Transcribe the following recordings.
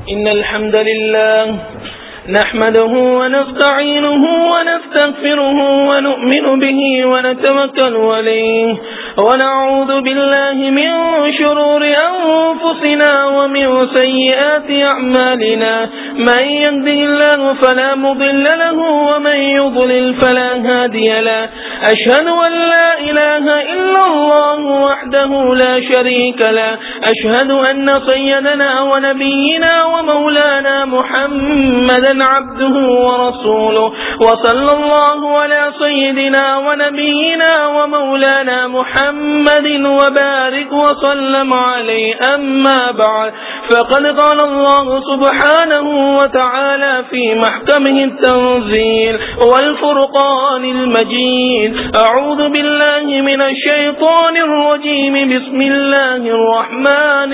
إن الحمد لله نحمده ونستعينه ونستغفره ونؤمن به ونتوكل عليه ونعوذ بالله من شرور أنفسنا ومن سيئات أعمالنا من يهده الله فلا مضل له ومن يضلل فلا هادي له أشهد أن لا إله إلا الله وحده لا شريك له أشهد أن سيدنا ونبينا ومولانا محمدا عبده ورسوله وصلى الله على سيدنا ونبينا ومولانا محمد وبارك وسلم عليه أما بعد فقد قال الله سبحانه وتعالى في محكمه التنزيل والفرقان المجيد أعوذ بالله من الشيطان الرجيم بسم الله الرحمن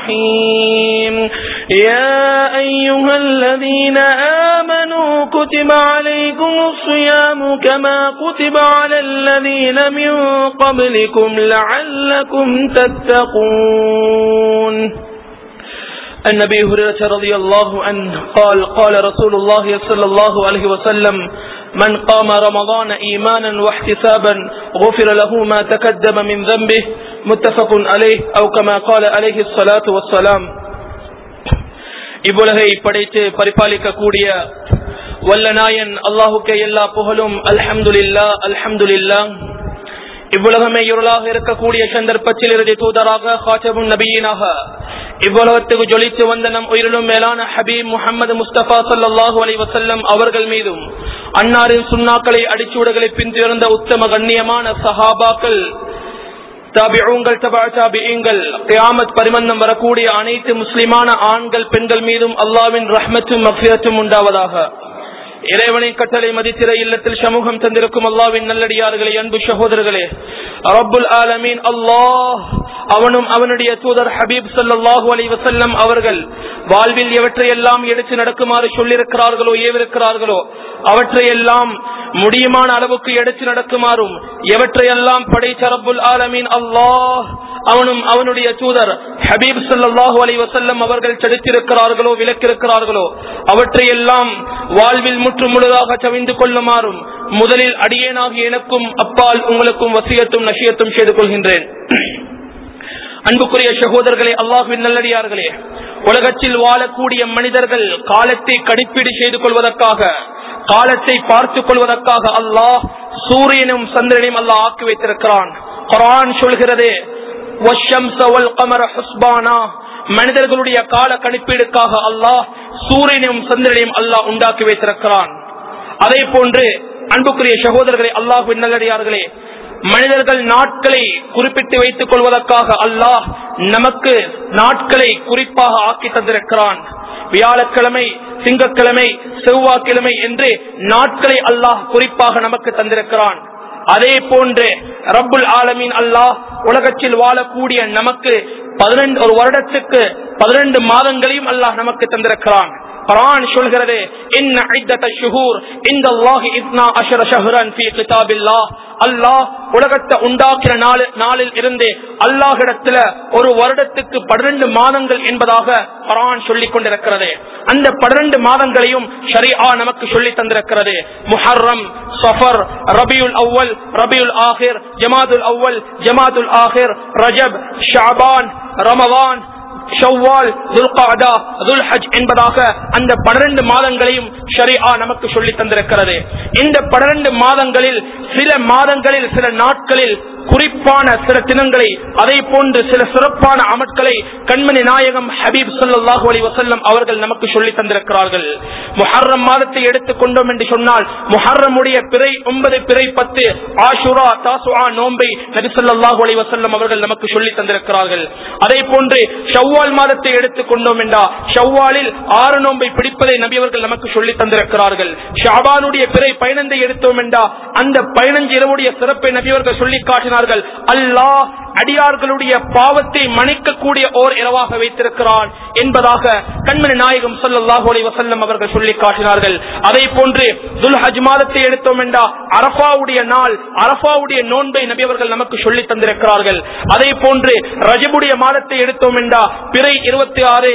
الرحيم يا أيها الذين آمنوا كتب عليكم الصيام كما كتب على الذين من قبلكم لعلكم تتقون النبي هريرة رضي الله عنه قال قال رسول الله صلى الله عليه وسلم من قام رمضان إيمانا واحتسابا غفر له ما تقدم من ذنبه متفق عليه أو كما قال عليه الصلاة والسلام இவ்வுலகை படைத்து பரிபாலிக்கக்கூடிய வல்ல நாயன் அல்லாஹுக்கே எல்லா புகழும் அல்ஹம்துலில்லா அல்ஹம்துலில்லா இவ்வுலகமே இருளாக இருக்கக்கூடிய சந்தர்ப்பத்தில் இறுதி தூதராக ஹாஜபுன் நபியினாக இவ்வுலகத்துக்கு ஜொலித்து வந்த நம் உயிரிலும் மேலான ஹபீப் முகமது முஸ்தபா சல்லாஹூ அலி வசல்லம் அவர்கள் மீதும் அன்னாரின் சுண்ணாக்களை அடிச்சூடுகளை பின்தொடர்ந்த உத்தம கண்ணியமான சஹாபாக்கள் தாபிஊங்கள் தபா தாபியங்கள் கியாமத் பரிமந்தம் வரக்கூடிய அனைத்து முஸ்லிமான ஆண்கள் பெண்கள் மீதும் அல்லாவின் ரஹ்மத்தும் மஃபியத்தும் உண்டாவதாக இறைவனின் கட்டளை மதித்திர இல்லத்தில் சமூகம் தந்திருக்கும் அல்லாவின் நல்லடியார்களே அன்பு சகோதரர்களே ரப்புல் ஆலமீன் அல்லாஹ் அவனும் அவனுடைய தூதர் ஹபீப் சல்லாஹூ அலி வசல்லம் அவர்கள் வாழ்வில் எவற்றையெல்லாம் எடுத்து நடக்குமாறு சொல்லியிருக்கிறார்களோ ஏவிருக்கிறார்களோ அவற்றையெல்லாம் முடியுமான அளவுக்கு எடுத்து நடக்குமாறும் எவற்றையெல்லாம் படைத்த ரப்புல் ஆலமீன் அல்லாஹ் அவனும் அவனுடைய தூதர் ஹபீப் சல்லாஹூ அலி வசல்லம் அவர்கள் தடுத்திருக்கிறார்களோ விலக்கிருக்கிறார்களோ அவற்றையெல்லாம் வாழ்வில் முற்று முழுதாக தவிந்து கொள்ளுமாறும் முதலில் அடியேனாகி எனக்கும் அப்பால் உங்களுக்கும் வசியத்தும் நசியத்தும் செய்து கொள்கின்றேன் அன்புக்குரிய சகோதரர்களே அல்லாஹுவின் நல்லடியார்களே உலகத்தில் வாழக்கூடிய மனிதர்கள் காலத்தை கணிப்பீடு செய்து கொள்வதற்காக காலத்தை பார்த்துக் கொள்வதற்காக அல்லாஹ் சூரியனும் சந்திரனையும் அல்லாஹ் ஆக்கி வைத்திருக்கிறான் குரான் சொல்கிறது மனிதர்களுடைய கால கணிப்பீடுக்காக அல்லாஹ் சூரியனையும் சந்திரனையும் அல்லாஹ் உண்டாக்கி வைத்திருக்கிறான் அதே போன்று அன்புக்குரிய சகோதரர்களே அல்லாஹுவின் நல்லடியார்களே மனிதர்கள் நாட்களை குறிப்பிட்டு வைத்துக் கொள்வதற்காக அல்லாஹ் நமக்கு நாட்களை குறிப்பாக ஆக்கி தந்திருக்கிறான் வியாழக்கிழமை திங்கக்கிழமை செவ்வாய்க்கிழமை என்று நாட்களை அல்லாஹ் குறிப்பாக நமக்கு தந்திருக்கிறான் அதே போன்று ரப்புல் ஆலமீன் அல்லாஹ் உலகத்தில் வாழக்கூடிய நமக்கு பதினெண்டு ஒரு வருடத்துக்கு பதினெண்டு மாதங்களையும் அல்லாஹ் நமக்கு தந்திருக்கிறான் குரான் சொல்கிறது இன்ன ஐத்தத ஷுஹூர் இந்த அல்லாஹ் இத்னா அஷர ஷஹ்ரன் ஃபீ கிதாபில்லாஹ் அல்லாஹ் உலகத்தை உண்டாக்கிற நாள் நாளில் இருந்து அல்லாஹிடத்துல ஒரு வருடத்துக்கு பன்னிரண்டு மாதங்கள் என்பதாக குரான் சொல்லிக் கொண்டிருக்கிறது அந்த பன்னிரண்டு மாதங்களையும் ஷரியா நமக்கு சொல்லி தந்திருக்கிறது முஹர்ரம் சஃபர் ரபியுல் அவ்வல் ரபியுல் ஆஹிர் ஜமாதுல் அவ்வல் ஜமாதுல் ஆஹிர் ரஜப் ஷாபான் ரமவான் ஷவ்வால் துல்காதா துல்ஹஜ் என்பதாக அந்த பன்னிரண்டு மாதங்களையும் ஷரியா நமக்கு சொல்லி தந்திருக்கிறது இந்த பன்னிரண்டு மாதங்களில் சில மாதங்களில் சில நாட்களில் குறிப்பான சில தினங்களை அதே போன்று சில சிறப்பான அமட்களை கண்மணி நாயகம் ஹபீப் சல்லாஹூ அலி வசல்லம் அவர்கள் நமக்கு சொல்லி தந்திருக்கிறார்கள் முஹர்ரம் மாதத்தை எடுத்துக் கொண்டோம் என்று சொன்னால் முஹர்ரமுடைய பிறை ஒன்பது பிறை பத்து ஆஷுரா தாசுஆ நோன்பை நபி ஸல்லல்லாஹு அலைஹி வஸல்லம் அவர்கள் நமக்கு சொல்லி தந்திருக்கிறார்கள் அதே போன்று ஷவ்வால் மாதத்தை எடுத்துக் கொண்டோம் என்றா ஷவ்வாலில் ஆறு நோன்பை பிடிப்பதை நபி அவர்கள் நமக்கு சொல்லி தந்திருக்கிறார்கள் ஷாபானுடைய பிறை பயணத்தை எடுத்தோம் என்றா அந்த பதினஞ்சு இரவுடைய சிறப்பை நபி அவர்கள் சொல்லி காட்டினார்கள் அல்லாஹ் அடியார்களுடைய பாவத்தை மன்னிக்கக்கூடிய ஓர் இரவாக வைத்திருக்கிறான் என்பதாக கண்மணி நாயகம் ஸல்லல்லாஹு அலைஹி வஸல்லம் அவர்கள் சொல்லி காட்டினார்கள் அதே போன்று துல்ஹஜ் மாதத்தை எடுத்தோம் என்றா அரஃபாவுடைய நாள் அரஃபாவுடைய நோன்பை நபி அவர்கள் நமக்கு சொல்லி தந்திருக்கிறார்கள் அதே போன்று ரஜபுடைய மாதத்தை எடுத்தோம் என்றா பிறை இருபத்தி ஆறு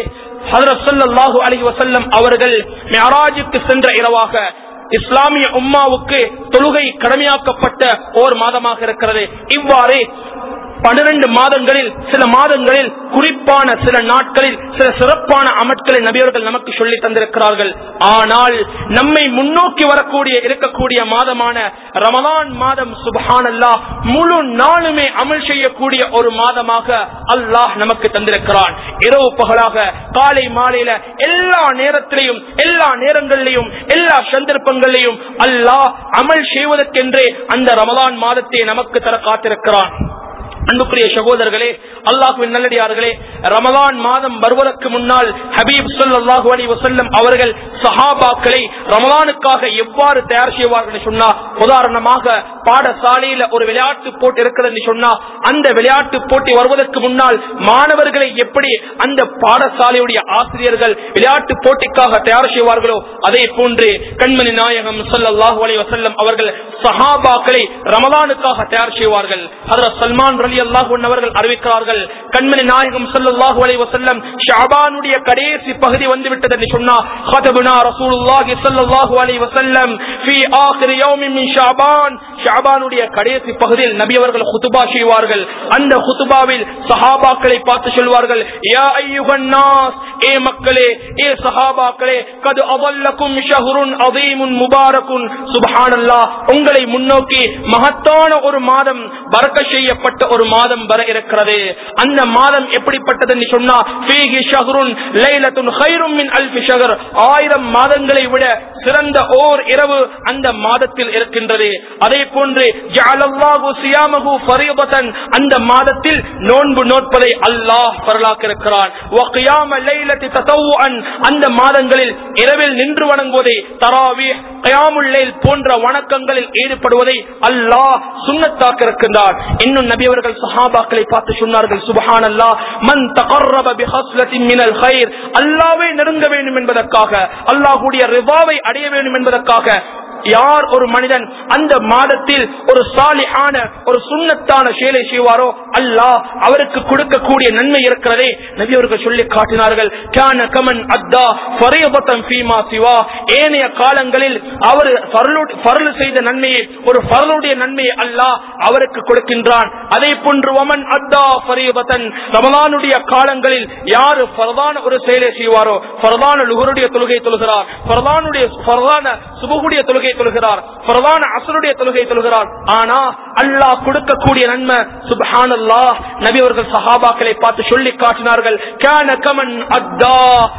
ஹதரத் ஸல்லல்லாஹு அலைஹி வஸல்லம் அவர்கள் மிஅராஜுக்கு சென்ற இரவாக இஸ்லாமிய உம்மாவுக்கு தொழுகை கடமையாக்கப்பட்ட ஓர் மாதமாக இருக்கிறது இவ்வாறு பன்னிரண்டு மாதங்களில் சில மாதங்களில் குறிப்பான சில நாட்களில் சில சிறப்பான அமட்களை நபியவர்கள் நமக்கு சொல்லி தந்திருக்கிறார்கள் ஆனால் நம்மை முன்னோக்கி வரக்கூடிய இருக்கக்கூடிய மாதமான ரமலான் மாதம் சுபஹானல்லா முழு நாளுமே அமல் செய்யக்கூடிய ஒரு மாதமாக அல்லாஹ் நமக்கு தந்திருக்கிறான் இரவு பகலாக காலை மாலையில எல்லா நேரத்திலையும் எல்லா நேரங்களிலையும் எல்லா சந்தர்ப்பங்களிலையும் அல்லாஹ் அமல் செய்வதற்கென்றே அந்த ரமலான் மாதத்தை நமக்கு தர காத்திருக்கிறான் அன்புக்குரிய சகோதரர்களே அல்லாஹுவின் நல்லடியார்களே ரமலான் மாதம் வருவதற்கு முன்னால் ஹபீப் ஸல்லல்லாஹு அலைஹி வஸல்லம் அவர்கள் சஹாபாக்களை ரமலானுக்காக எவ்வாறு தயார் செய்வார்கள் சொன்னா உதாரணமாக பாடசாலையில ஒரு விளையாட்டு போட்டி இருக்கிறது சொன்னா அந்த விளையாட்டு போட்டி வருவதற்கு முன்னால் மாணவர்களை எப்படி அந்த பாடசாலையுடைய ஆசிரியர்கள் விளையாட்டு போட்டிக்காக தயார் செய்வார்களோ அதே போன்று கண்மணி நாயகம் ஸல்லல்லாஹு அலைஹி வஸல்லம் அவர்கள் சஹாபாக்களை ரமலானுக்காக தயார் செய்வார்கள் ஹஜ்ரத் சல்மான் ரலி அல்லாஹ் அவர்கள் அறிவிக்கிறார்கள் கண்மணி நாயகம் ஸல்லல்லாஹு அலைஹி வஸல்லம் ஷஅபானுடைய கடைசி பகுதி வந்து விட்டது என்று சொன்னா خطبنا رسول الله صلى الله عليه وسلم في آخر يوم من شعبان ஷாபானுடைய கடைசி பகுதியில் நபி அவர்கள் குத்துபா செய்வார்கள் அந்த குத்துபாவில் சஹாபாக்களை பார்த்து சொல்வார்கள் யா ஐயுகன் நாஸ் ஏ மக்களே ஏ சஹாபாக்களே கது அவல்லக்கும் ஷஹ்ருன் அதீமுன் முபாரக்குன் சுப்ஹானல்லாஹ் உங்களை முன்னோக்கி மகத்தான ஒரு மாதம் பறக்க செய்யப்பட்ட ஒரு மாதம் வர இருக்கிறது அந்த மாதம் எப்படிப்பட்டது என்று சொன்னா ஃபீஹி ஷஹ்ருன் லைலத்துன் கைரும் மின் அல்ஃபி ஷஹர் ஆயிரம் மாதங்களை விட சிறந்த ஓர் இரவு அந்த மாதத்தில் இருக்கின்றது அதே போன்று ஜஅலல்லாஹு சியாமஹு ஃபரீதத்தன் அந்த மாதத்தில் நோன்பு நோட்பதை அல்லாஹ் பரலாக்கிருக்கிறான் வ கியாம லைலத்தி ததவ்வுஅன் அந்த மாதங்களில் இரவில் நின்று வணங்குவதை தராவீஹ் கியாமுல் லைல் போன்ற வணக்கங்களில் ஈடுபடுவதை அல்லாஹ் சுன்னத்தாக்க இருக்கின்றார் இன்னும் நபி அவர்கள் சஹாபாக்களை பார்த்து சொன்னார்கள் சுப்ஹானல்லாஹ் மன் தகர்ரப பிஹஸ்லத்தின் மினல் கைர் அல்லாஹ்வை நெருங்க வேண்டும் என்பதற்காக அல்லாஹ்வுடைய ரிவாவை அடைய வேண்டும் என்பதற்காக யார் ஒரு மனிதன் அந்த மாதத்தில் ஒரு சாலிஹான ஒரு சுண்ணத்தான செயலை செய்வாரோ அல்லாஹ் அவருக்கு கொடுக்கக்கூடிய நன்மை இருக்கிறதே நபி அவர்கள் சொல்லி காட்டினார்கள் கான கமன் அத்தா ஃபரீபத்தம் ஃபீமா சிவா ஏனைய காலங்களில் அவர் ஃபர்லு செய்த நன்மையை ஒரு ஃபர்லுடைய நன்மையை அல்லாஹ் அவருக்கு கொடுக்கின்றான் அதே போன்று வமன் அத்தா ஃபரீபத்தன் ரமலானுடைய காலங்களில் யாரு ஃபர்தான ஒரு செயலை செய்வாரோ ஃபர்தான லுகருடைய தொழுகை தொழுகிறார் ஃபர்தானுடைய ஃபர்தான சுபகுடைய தொழுகை தொழுகிறார் பிரதான அசருடைய தொழுகை தொழுகிறார் ஆனா அல்லாஹ் கொடுக்கக்கூடிய நன்மை சுப்ஹானல்லாஹ் நபி அவர்கள் சஹாபாக்களை பார்த்து சொல்லி காட்டினார்கள் கான கமன் அத்தா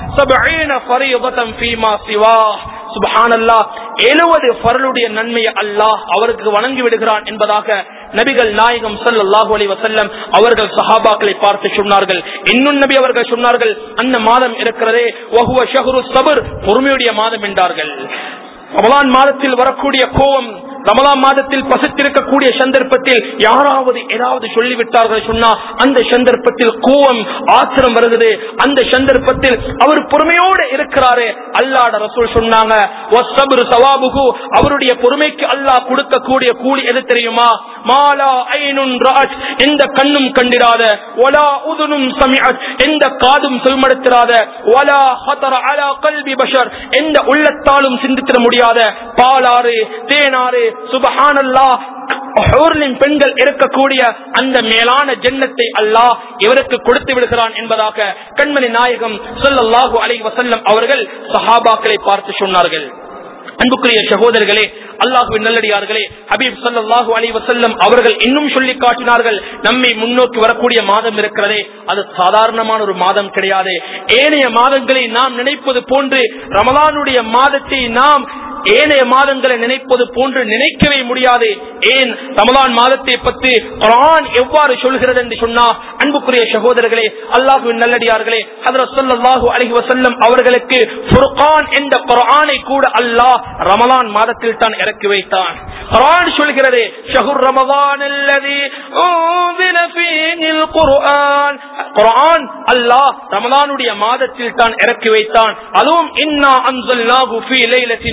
சபஈன ஃபரீதத்தன் ஃபீமா சிவா சுபஹானல்லாஹ் 70 ஃபரலுடைய நன்மையை அல்லாஹ் அவருக்கு வழங்கி விடுகிறான் என்பதாக நபிகள் நாயகம் ஸல்லல்லாஹு அலைஹி வஸல்லம் அவர்கள் சஹாபாக்களை பார்த்து சொன்னார்கள் இன்னும் நபி அவர்கள் சொன்னார்கள் அந்த மாதம் இருக்கிறதே வஹுவ ஷஹ்ரு சபர் பொறுமையுடைய மாதம் என்றார்கள் ரமலான் மாதத்தில் வரக்கூடிய கோபம் ரமலான் மாதத்தில் பசித்திருக்கக்கூடிய சந்தர்ப்பத்தில் யாராவது ஏதாவது சொல்லிவிட்டார்கள் சொன்னா அந்த சந்தர்ப்பத்தில் கோவம் ஆத்திரம் வருகிறது அந்த சந்தர்ப்பத்தில் அவர் பொறுமையோடு இருக்கிறாரு அல்லாட ரசூல் சொன்னாங்க "வஸ்ஸப்ரு சவாபுகு", அவருடைய பொறுமைக்கு அல்லாஹ் கொடுக்கக்கூடிய கூலி எது தெரியுமா மாலா ஐனுன் ராஜ் எந்த கண்ணும் கண்டிராத ஒலா உதுனும் சமிஅத் எந்த காதும் செல்மடுத்திராத ஒலா ஹதர அலா கல்வி பஷர் எந்த உள்ளத்தாலும் சிந்தித்திட முடியாத பாலாறு தேனாறு சுபஹானல்லா ஹூர்லின் பெண்கள் இருக்கக்கூடிய அந்த மேலான ஜென்னத்தை அல்லாஹ் இவருக்கு கொடுத்து விடுகிறான் என்பதாக கண்மணி நாயகம் ஸல்லல்லாஹு அலைஹி வஸல்லம் அவர்கள் சஹாபாக்களை பார்த்து சொன்னார்கள் அன்புக்குரிய சகோதரர்களே அல்லாஹுவின் நல்லடியார்களே ஹபீப் ஸல்லல்லாஹு அலைஹி வஸல்லம் அவர்கள் இன்னும் சொல்லி காட்டினார்கள் நம்மை முன்னோக்கி வரக்கூடிய மாதம் இருக்கிறதே அது சாதாரணமான ஒரு மாதம் கிடையாது ஏனைய மாதங்களை நாம் நினைப்பது போன்று ரமலானுடைய மாதத்தை நாம் ஏனைய மாதங்களை நினைப்பது போன்று நினைக்கவே முடியாது ஏன் ரமலான் மாதத்தை பற்றி குரான் எவ்வாறு சொல்கிறது என்று சொன்னா அன்புக்குரிய சகோதரர்களே அல்லாஹுவின் நல்லடியார்களே ஹதரத் ஸல்லல்லாஹு அலைஹி வஸல்லம் அவர்களுக்கு ஃபுர்கான் என்ற குர்ஆனை கூட அல்லாஹ் ரமலான் மாதத்தில் தான் இறக்கி வைத்தான் குர்ஆன் சொல்கிறது ஷஹுர் ரமலான் அல்லதி உன்சில ஃபீஹில் குர்ஆன் குர்ஆன் அல்லாஹ் ரமலானுடைய மாதத்தில் தான் இறக்கி வைத்தான் அதுவும் இன்னா அன்ஸல்னாஹு ஃபீ லைலத்தின் முபாரக்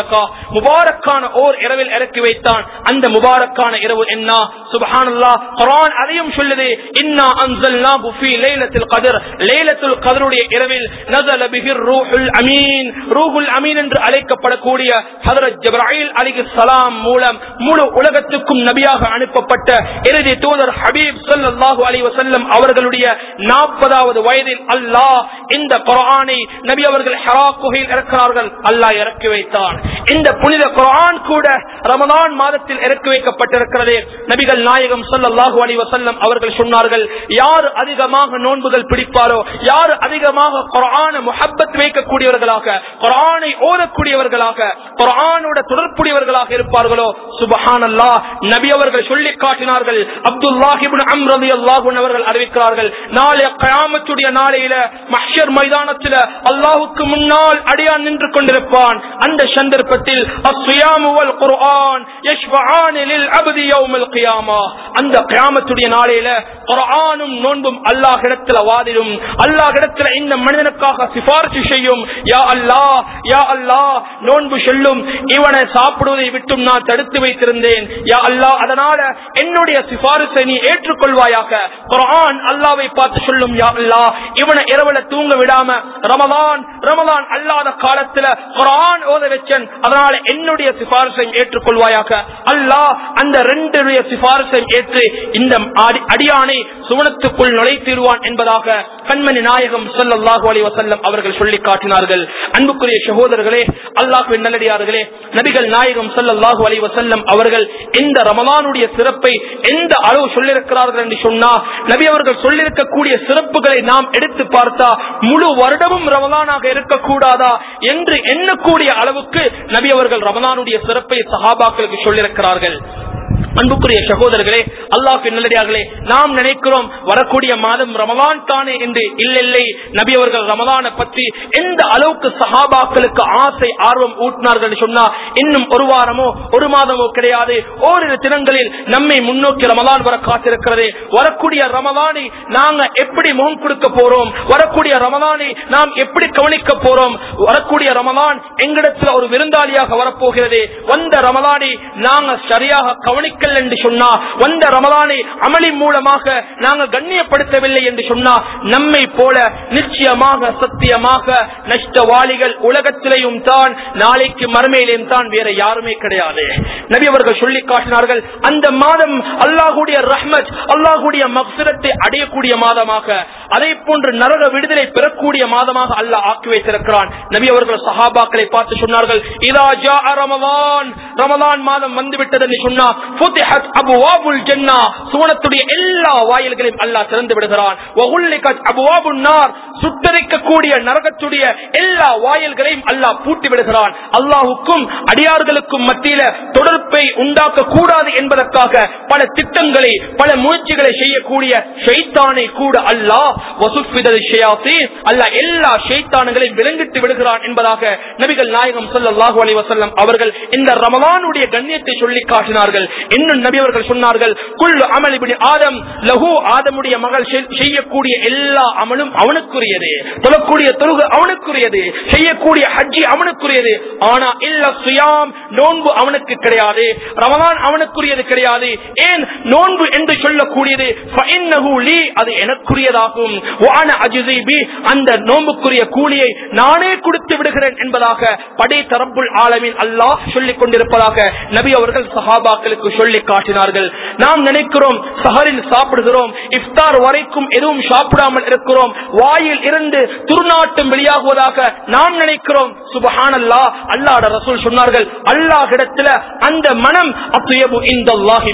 முபாரக்கா முபாரக்கான ஓர் இரவில் இறக்கி வைத்தான் அந்த முபாரக்கான இரவு என்ன சுபஹானல்லாஹ் குர்ஆன் அதையும் சொல்லுது இன்னா அன்ஸல்னாஹு ஃபீ லைலத்துல் கத்ர் லைலத்துல் கத்ருடைய இரவில் நஸல பிஹி ரூஹுல் அமீன் ரூஹுல் அமீன் என்று அழைக்கப்படக்கூடிய ஹஜ்ரத் ஜிப்ராயில் அலைஹிஸ்ஸலாம் மூலம் முழு உலகத்துக்கும் நபியாக அனுப்பப்பட்ட இறுதி தூதர் ஹபீப் ஸல்லல்லாஹு அலைஹி வஸல்லம் அவர்களுடைய 40வது வயதில் அல்லாஹ் இந்த குர்ஆனை நபி அவர்கள் ஹரா குகையில் இறக்கிறார்கள் அல்லாஹ் இறக்கி வைத்தான் இந்த புனித குர்ஆன் கூட ரமலான் மாதத்தில் இறக்கி வைக்கப்பட்டிருக்கிறது நபிகள் நாயகம் ஸல்லல்லாஹு அலைஹி வஸல்லம் அவர்கள் சொன்னார்கள் யார் அதிகமாக நோன்புகள் பிடிப்பாரோ யார் அதிகமாக குர்ஆனை முஹப்பத் வைக்கக்கூடியவர்களாக குர்ஆனை ஓதக்கூடியவர்களாக குர்ஆனோட தொடர்புடையவர்களாக இருப்பார்களோ சுபஹானல்லாஹ் நபி அவர்கள் சொல்லி காட்டினார்கள் அப்துல்லாஹ் இப்னு அம்ர் ரலியல்லாஹு அன்ஹு அவர்கள் அறிவிக்கிறார்கள் நாளை கயாமத்துடைய நாளையில மஹ்ஷர் மைதானத்தில் அல்லாஹ்வுக்கு முன்னால் அடியான் நின்று கொண்டிருப்பான் அந்த சந்தர்ப்பத்தில் அஸ்ஸியாமு வல் குர்ஆன் யஷ்ஃபஆன் லில் அப்தி யௌமல் கியாமா அந்த கியாமத்துடைய நாளையில குர்ஆனும் நோன்பும் அல்லாஹ்விடத்தில் வாதிடும் அல்லாஹ்விடத்தில் இந்த மனிதனுக்காக சிபாரிசு செய்யும் யா அல்லாஹ் யா அல்லாஹ் நோன்பு சொல்லும் இவனை சாப்பிடுவதை விட்டும் நான் தடுத்து வைத்திருந்தேன் யா அல்லாஹ் அதனால என்னுடைய சிபாரிசை நீ ஏற்றுக்கொள்வாயாக குர்ஆன் அல்லாவை பார்த்து சொல்லும் யா அல்லாஹ் இவனை இரவுல தூங்க விடாம ரமலான் ரமலான் அல்லாத காலத்துல குர்ஆன் ஓத வச்சன் அதனால என்னுடைய சிபாரிசை ஏற்றுக்கொள்வாயாக அல்லாஹ் அந்த ரெண்டுடைய சிபாரிசை ஏற்று இந்த அடி- அடியானை சுவனத்துக்குள் நுழைத்திருவான் என்பதாக கண்மணி நாயகம் ஸல்லல்லாஹு அலைஹி வஸல்லம் அவர்கள் சொல்லி காட்டினார்கள் அன்புக்குரிய சகோதரர்களே அல்லாஹ்வின் நல்லடியார்களே நபிகள் நாயகம் ஸல்லல்லாஹு அலைஹி வஸல்லம் அவர்கள் இந்த ரமலானுடைய சிறப்பை எந்த அளவு சொல்லியிருக்கிறார்கள் என்று சொன்னா நபி அவர்கள் சொல்லியிருக்கக்கூடிய சிறப்புகளை நாம் எடுத்து பார்த்தா முழு வருடமும் ரமலானாக இருக்கக்கூடாதா என்று எண்ணக்கூடிய அளவுக்கு நபி அவர்கள் ரமலானுடைய சிறப்பை சஹாபாக்களுக்கு சொல்லியிருக்கிறார்கள் அன்புக்குரிய சகோதரர்களே அல்லாஹ் நல்லடியார்களே நாம் நினைக்கிறோம் வரக்கூடிய மாதம் ரமலான் தானே என்று இல்லில்லை நபி அவர்கள் ரமலானை பற்றி எந்த அளவுக்கு சஹாபாக்களுக்கு ஆசை ஆர்வம் ஊட்டினார்கள் என்று சொன்னா இன்னும் ஒரு வாரமோ ஒரு மாதமோ கிடையாது ஓரிரு தினங்களில் நம்மை முன்னோக்கி ரமலான் வர காத்திருக்கிறது வரக்கூடிய ரமலானை நாங்க எப்படி முகம் கொடுக்க போறோம் வரக்கூடிய ரமலானை நாம் எப்படி கவனிக்க போறோம் வரக்கூடிய ரமலான் எங்களிடத்தில் ஒரு விருந்தாளியாக வரப்போகிறது வந்த ரமலானை நாங்க சரியாக கவனிக்கல் என்று சொன்னா வந்த ரமலானை அமளி மூலமாக நாங்க கண்ணியப்படுத்தவில்லை என்று சொன்னா நம்மை போல நிச்சயமாக சத்தியமாக நஷ்டவாளிகள் உலகத்திலேயும் தான் நாளைக்கு மறுமையிலேயும் தான் வேற யாருமே கிடையாது நபி அவர்கள் சொல்லி காட்டினார்கள் அந்த மாதம் அல்லாஹுடைய ரஹ்மத் அல்லாஹுடைய மக்சிரத்தை அடையக்கூடிய மாதமாக அதே போன்று நரக விடுதலை பெறக்கூடிய மாதமாக அல்லாஹ் ஆக்கி வைத்திருக்கிறான் நபி அவர்கள் சஹாபாக்களை பார்த்து சொன்னார்கள் இதா ஜா ரமலான் ரமலான் மாதம் வந்துவிட்டது என்று சொன்னா ஃபுதிஹத் அபுவாபுல் ஜன்னா சுவனத்துடைய எல்லா வாயில்களையும் அல்லாஹ் திறந்து விடுகிறான் வகுல்லிகத் அபுவாபுன் நார் சுட்டரிக்கக்கூடிய நரகத்துடைய எல்லா வாயில்களையும் அல்லாஹ் பூட்டி விடுகிறான் அல்லாஹுக்கும் அடியார்களுக்கும் மத்தியில தொடர்பை உண்டாக்க கூடாது என்பதற்காக பல திட்டங்களை பல முயற்சிகளை செய்யக்கூடிய ஷைத்தானை கூட அல்லாஹ் வசுஃபிதல் ஷயாத்தீன் அல்லாஹ் எல்லா ஷைத்தான்களையும் விலங்கிட்டு விடுகிறான் என்பதாக நபிகள் நாயகம் ஸல்லல்லாஹு அலைஹி வஸல்லம் அவர்கள் இந்த ரமலானுடைய கண்ணியத்தை சொல்லி காட்டினார்கள் இன்னும் நபி அவர்கள் சொன்னார்கள் குல்லு அமல் இப்னி ஆதம் லஹு ஆதமுடைய மகள் செய்- செய்யக்கூடிய எல்லா அமலும் அவனுக்குரியது தொழக்கூடிய தொழுகு அவனுக்குரியது செய்யக்கூடிய ஹஜ்ஜி அவனுக்குரியது ஆனா இல்ல சுயாம் நோன்பு அவனுக்கு கிடையாது ரமலான் அவனுக்குரியது கிடையாது ஏன் நோன்பு என்று சொல்லக்கூடியது فإنه لي, அது எனக்குரியதாகும் وأنا أجزي به, அந்த நோன்புக்குரிய கூலியை நானே கொடுத்து விடுகிறேன் என்பதாக படை தரப்புள் ஆலமின் அல்லாஹ் சொல்லிக் கொண்டிருப்பதாக நபி அவர்கள் சஹாபாக்களுக்கு சொல்லி காட்டினார்கள் நாம் நினைக்கிறோம் சஹரில் சாப்பிடுகிறோம் இஃப்தார் வரைக்கும் எதுவும் சாப்பிடாமல் இருக்கிறோம் வாயில் இருந்து துர்நாட்டம் வெளியாகுவதாக நாம் நினைக்கிறோம் சுபஹான் அல்லாஹ் அல்லாஹ் ரசூல் சொன்னார்கள் அல்லாஹிடத்துல அந்த மனம் அத்துயபு இந்த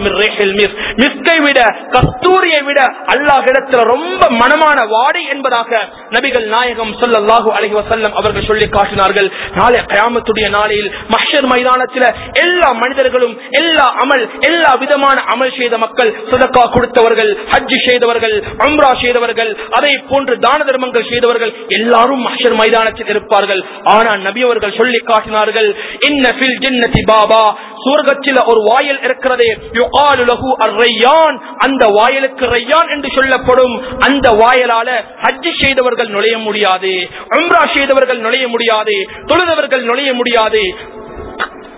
மிஸ்கை விட கஸ்தூரியை விட அல்லாஹிடத்துல ரொம்ப மனமான வாடை என்பதாக நபிகள் நாயகம் ஸல்லல்லாஹு அலைஹி வஸல்லம் அவர்கள் சொல்லி காட்டினார்கள் நாளை கயாமத்துடைய நாளையில் மஹ்ஷர் மைதானத்தில் எல்லா மனிதர்களும் எல்லா அமல் எல்லா விதமான அமல் செய்த மக்கள் சதக்கா கொடுத்தவர்கள் ஹஜ் செய்தவர்கள் அம்ரா செய்தவர்கள் அதை போன்று தான தர்மங்கள் செய்தவர்கள் எல்லாரும் மஹ்ஷர் மைதானத்தில் இருப்பார்கள் ஆனால் நபி அவர்கள் சொல்லி காட்டினார்கள் இன்ன ஃபில் ஜன்னதி பாபா சுவர்க்கத்தில் ஒரு வாயில் இருக்கிறது யுகாலு லஹு அர்-ரையான் அந்த வாயிலுக்கு ரையான் என்று சொல்லப்படும் அந்த வாயிலால ஹஜ் செய்தவர்கள் நுழைய முடியாது உம்ரா செய்தவர்கள் நுழைய முடியாது தொழுதவர்கள் நுழைய முடியாது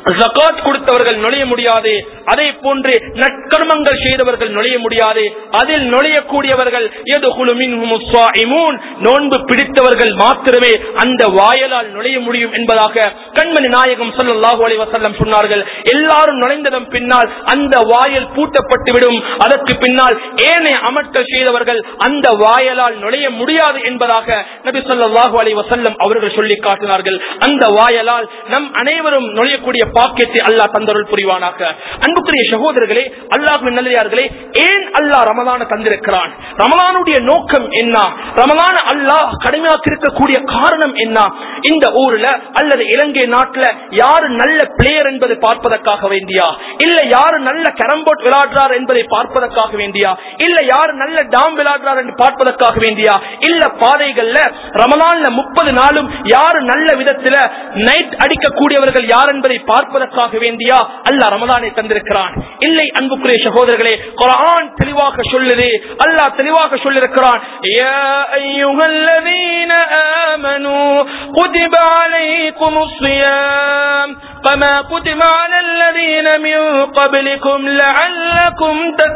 ஜகாத் கொடுத்தவர்கள் நுழைய முடியாது அதே போன்று நற்கர்மங்கள் செய்தவர்கள் நுழைய முடியாது அதில் நுழையக்கூடியவர்கள் யதுகுலு மின்ஹுமுஸ் ஸாயிமூன் நோன்பு பிடித்தவர்கள் மாத்திரமே அந்த வாயலால் நுழைய முடியும் என்பதாக கண்மணி நாயகம் ஸல்லல்லாஹு அலைஹி வஸல்லம் சொன்னார்கள் எல்லாரும் நுழைந்ததன் பின்னால் அந்த வாயல் பூட்டப்பட்டுவிடும் அதற்கு பின்னால் ஏனைய அமர்த்தல் செய்தவர்கள் அந்த வாயலால் நுழைய முடியாது என்பதாக நபி ஸல்லல்லாஹு அலைஹி வஸல்லம் அவர்கள் சொல்லி காட்டினார்கள் அந்த வாயலால் நம் அனைவரும் நுழையக்கூடிய பாக்கியத்தை அல்லாஹ் தந்தருள் புரிவானாக அன்புக்குரிய சகோதரர்களே அல்லாஹ்வின் நல்லதார்களே ஏன் அல்லாஹ் ரமலான தந்திருக்கிறான் ரமலானுடைய நோக்கம் என்ன ரமலான அல்லாஹ் கடுமையாக்கி இருக்கக்கூடிய காரணம் என்ன இந்த ஊர்ல அல்லது இலங்கை நாட்டுல யாரு நல்ல பிளேயர் என்பதை பார்ப்பதற்காக வேண்டியா இல்ல யாரு நல்ல கேரம்போர்ட் விளையாடுறார் என்பதை பார்ப்பதற்காக வேண்டியா இல்ல யாரு நல்ல டாம் விளையாடுறார் என்று பார்ப்பதற்காக வேண்டியா இல்ல பாதைகள்ல ரமலான்ல முப்பது நாளும் யாரு நல்ல விதத்துல நைட் அடிக்கக்கூடியவர்கள் யார் என்பதை பார்ப்பதற்காக வேண்டியா அல்லாஹ் ரமலானை தந்திருக்கிறான் இல்லை அன்புக்குரிய சகோதரர்களே குர்ஆன் தெளிவாக சொல்லுது அல்லாஹ் தெளிவாக சொல்லிருக்கிறான் யா அய்யுஹல்லதீன ஆமனூ குதிப அலைக்குமுஸ் ஸியாம் كما كتب على الذين من قبلكم لعلكم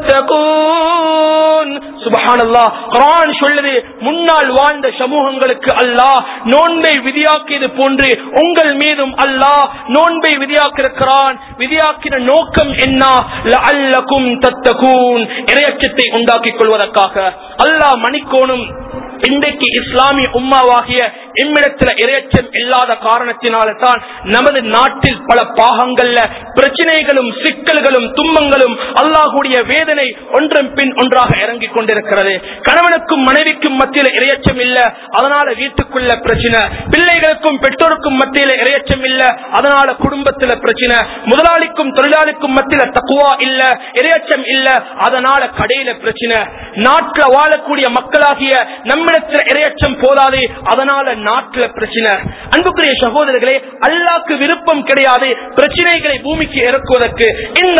تتقون سبحان الله குர்ஆன் சொல்லுது முன்னால் வாழ்ந்த சமூகங்களுக்கு அல்லாஹ் நோன்பை விதியாக்கியது போன்று உங்கள் மீதும் அல்லாஹ் நோன்பை விதியாக்கியிருக்கிறான் விதியாக்கின நோக்கம் என்ன லஅல்லகும் தத்தகூன் இறையச்சத்தை உண்டாக்கிக் கொள்வதற்காக அல்லாஹ் மணிக்கோணும் இன்றைக்கு இஸ்லாமிய உம்மாவாகிய இம்மிடத்துல இறையச்சம் இல்லாத காரணத்தினால தான் நமது நாட்டில் பல பாகங்கள்ல பிரச்சனைகளும் சிக்கல்களும் துன்பங்களும் அல்லாஹுடைய வேதனை ஒன்றன் பின் ஒன்றாக இறங்கிக் கொண்டிருக்கிறது கணவனுக்கும் மனைவிக்கும் மத்தியில இறையச்சம் இல்ல அதனால வீட்டுக்குள்ள பிரச்சனை பிள்ளைகளுக்கும் பெற்றோருக்கும் மத்தியில இறையச்சம் இல்ல அதனால குடும்பத்துல பிரச்சனை முதலாளிக்கும் தொழிலாளிக்கும் மத்தியில தக்குவா இல்ல இறையச்சம் இல்ல அதனால கடையில பிரச்சனை நாட்டுல வாழக்கூடிய மக்களாகிய நம்மிடத்துல இறையச்சம் போதாது அதனால நாட்டுல பிரச்சனை அன்புக்குரிய சகோதரர்களே அல்லாக்கு விருப்பம் கிடையாது பிரச்சனைகளை பூமிக்கு இறக்குவதற்கு இந்த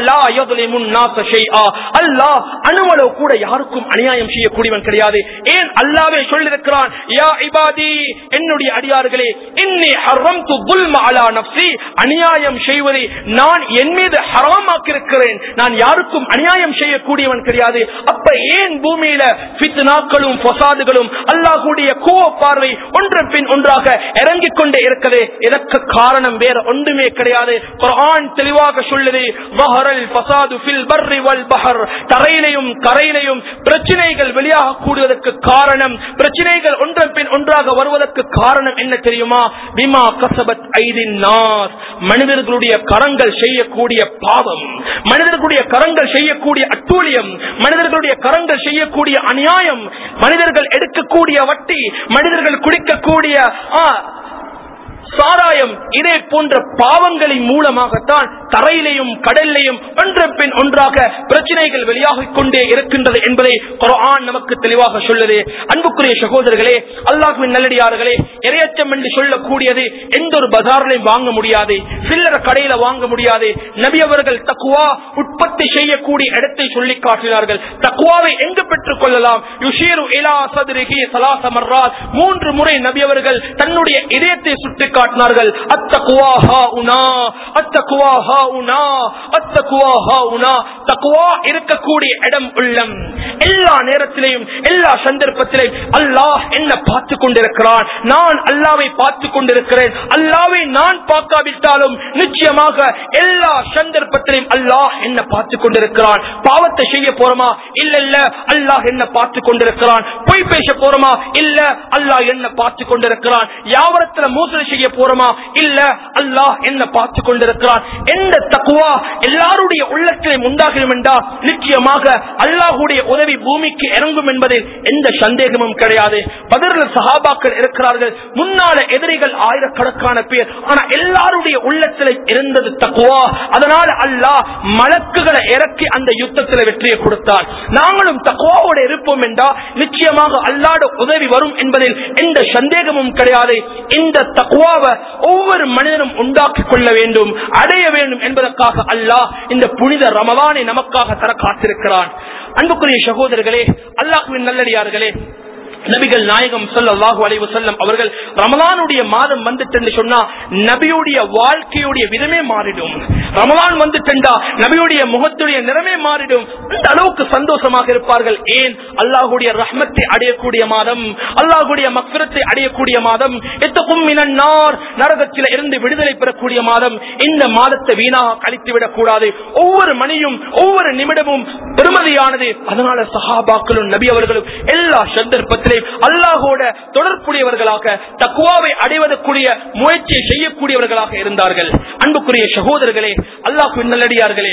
அல்லாஹ் அணுவளவு கூட யாருக்கும் அநியாயம் செய்யக்கூடியவன் கிடையாது ஏன் அல்லாவே சொல்லிருக்கிறான் யா இபாதி என்னுடைய அடியார்களே இன்னி ஹர்ரம்து துல்ம அலா நஃப்ஸி அநியாயம் செய்வதை நான் என் மீது ஹராமாக்கியிருக்கிறேன் நான் யாருக்கும் அநியாயம் செய்யக்கூடியவன் கிடையாது அப்ப ஏன் பூமியில ஃபித்னாக்களும் ஃபசாதுகளும் அல்லாஹ்வுடைய கோவ பார்வை ஒன்றன் பின் ஒன்றாக இறங்கிக் கொண்டே இருக்கிறது இதற்கு காரணம் வேற ஒன்றுமே கிடையாது குர்ஆன் தெளிவாக சொல்லுது வஹரல் ஃபசாது ஃபில் பர்ரி வல் பஹர் தரையிலையும் கரையிலையும் பிரச்சனைகள் வெளியாக கூடுவதற்கு காரணம் பிரச்சனைகள் ஒன்றன் பின் ஒன்றாக வருவதற்கு காரணம் என்ன தெரியுமா பிமா கசபத் ஐதின் நாஸ் மனிதர்களுடைய கரங்கள் செய்யக்கூடிய பாவம் மனிதர்களுடைய கரங்கள் செய்யக்கூடிய அட்டூழியம் மனிதர்களுடைய கரங்கள் செய்யக்கூடிய அநியாயம் மனிதர்கள் எடுக்கக்கூடிய வட்டி மனிதர்கள் குடிக்கக்கூடிய ஆ, சாராயம் இதே போன்ற பாவங்களின் மூலமாகத்தான் தரையிலையும் கடல்லையும் ஒன்றன் பின் ஒன்றாக பிரச்சனைகள் வெளியாகிக் கொண்டே இருக்கின்றது என்பதை குர்ஆன் நமக்கு தெளிவாக சொல்லுது அன்புக்குரிய சகோதரர்களே அல்லாஹ்வின் நல்லடியார்களே இரையச்சம் என்று சொல்லக்கூடியது எந்த ஒரு பஜார்லையும் வாங்க முடியாது சில்லற கடையில வாங்க முடியாது நபி அவர்கள் தக்குவா உற்பத்தி செய்யக்கூடிய இடத்தை சொல்லி காட்டினார்கள் தக்குவாவை எங்கு பெற்றுக் கொள்ளலாம் யுஷீரு இலா சதுரிகி சலாச மர்ராத் மூன்று முறை நபி அவர்கள் தன்னுடைய இதயத்தை சுட்டி காட்டினார்கள் அத்தகுவா ஹா உனா அத்தகுவா ஹா உனா அத்தகுவா ஹா உனா தக்குவா இருக்கக்கூடிய இடம் உள்ளம் எல்லா நேரத்திலையும் எல்லா சந்தர்ப்பத்திலையும் அல்லாஹ் என்ன பார்த்து கொண்டிருக்கிறான் நான் அல்லாவை பார்த்து கொண்டிருக்கிறேன் அல்லாவை நான் பார்க்காவிட்டாலும் நிச்சயமாக எல்லா சந்தர்ப்பத்திலையும் அல்லாஹ் என்ன பார்த்து கொண்டிருக்கிறான் பாவத்தை செய்ய போறோமா இல்ல இல்ல அல்லாஹ் என்ன பார்த்து கொண்டிருக்கிறான் பொய் பேச போறோமா இல்ல அல்லாஹ் என்ன பார்த்து கொண்டிருக்கிறான் யாவரத்துல மோசடி செய்ய போறோமா இல்ல அல்லாஹ் என்ன பார்த்து கொண்டிருக்கிறான் எந்த தக்குவா எல்லாருடைய உள்ளத்திலும் உண்டாகும் என்றா நிச்சயமாக அல்லாஹுடைய உதவி பூமிக்கு இறங்கும் என்பதில் எந்த சந்தேகமும் கிடையாது பதில் சஹாபாக்கள் இருக்கிறார்கள் முன்னால எதிரிகள் ஆயிரக்கணக்கான பேர் ஆனா எல்லாருடைய உள்ளத்துல இருந்தது தக்குவா அதனால அல்லாஹ் மலக்குகளை இறக்கி அந்த யுத்தத்தில் வெற்றியை கொடுத்தார் நாங்களும் தக்குவாவோட இருப்போம் என்றா நிச்சயமாக அல்லாட உதவி வரும் என்பதில் எந்த சந்தேகமும் கிடையாது இந்த தக்குவாவை ஒவ்வொரு மனிதனும் உண்டாக்கிக் கொள்ள வேண்டும் அடைய வேண்டும் என்பதற்காக அல்லாஹ் இந்த புனித ரமலானை நமக்காக தர காத்திருக்கிறான் அன்புக்குரிய சகோதரர்களே அல்லாஹுவின் நல்லடியார்களே நபிகள் நாயகம் ஸல்லல்லாஹு அலைஹி வஸல்லம் அவர்கள் ரமலானுடைய மாதம் வந்துட்டு சொன்னா நபியுடைய வாழ்க்கையுடைய விதமே மாறிடும் ரமலான் வந்துட்டா நபியுடைய முகத்துடைய நிறமே மாறிடும் அந்த அளவுக்கு சந்தோஷமாக இருப்பார்கள் ஏன் அல்லாஹுடைய ரஹ்மத்தை அடையக்கூடிய மாதம் அல்லாஹுடைய மக்ரத்தை அடையக்கூடிய மாதம் எத்தக்கும் மினன்னார் நரகத்தில இருந்து விடுதலை பெறக்கூடிய மாதம் இந்த மாதத்தை வீணாக கழித்து விடக் கூடாது ஒவ்வொரு மணியும் ஒவ்வொரு நிமிடமும் பெருமதியானது அதனால சஹாபாக்களும் நபி அவர்களும் எல்லா சந்தர்ப்பத்திலே அல்லாஹோட தொடர்புடையவர்களாக தக்குவாவை அடைவதற்குரிய முயற்சியை செய்யக்கூடியவர்களாக இருந்தார்கள் அன்புக்குரிய சகோதரர்களே அல்லாஹு நல்லடியார்களே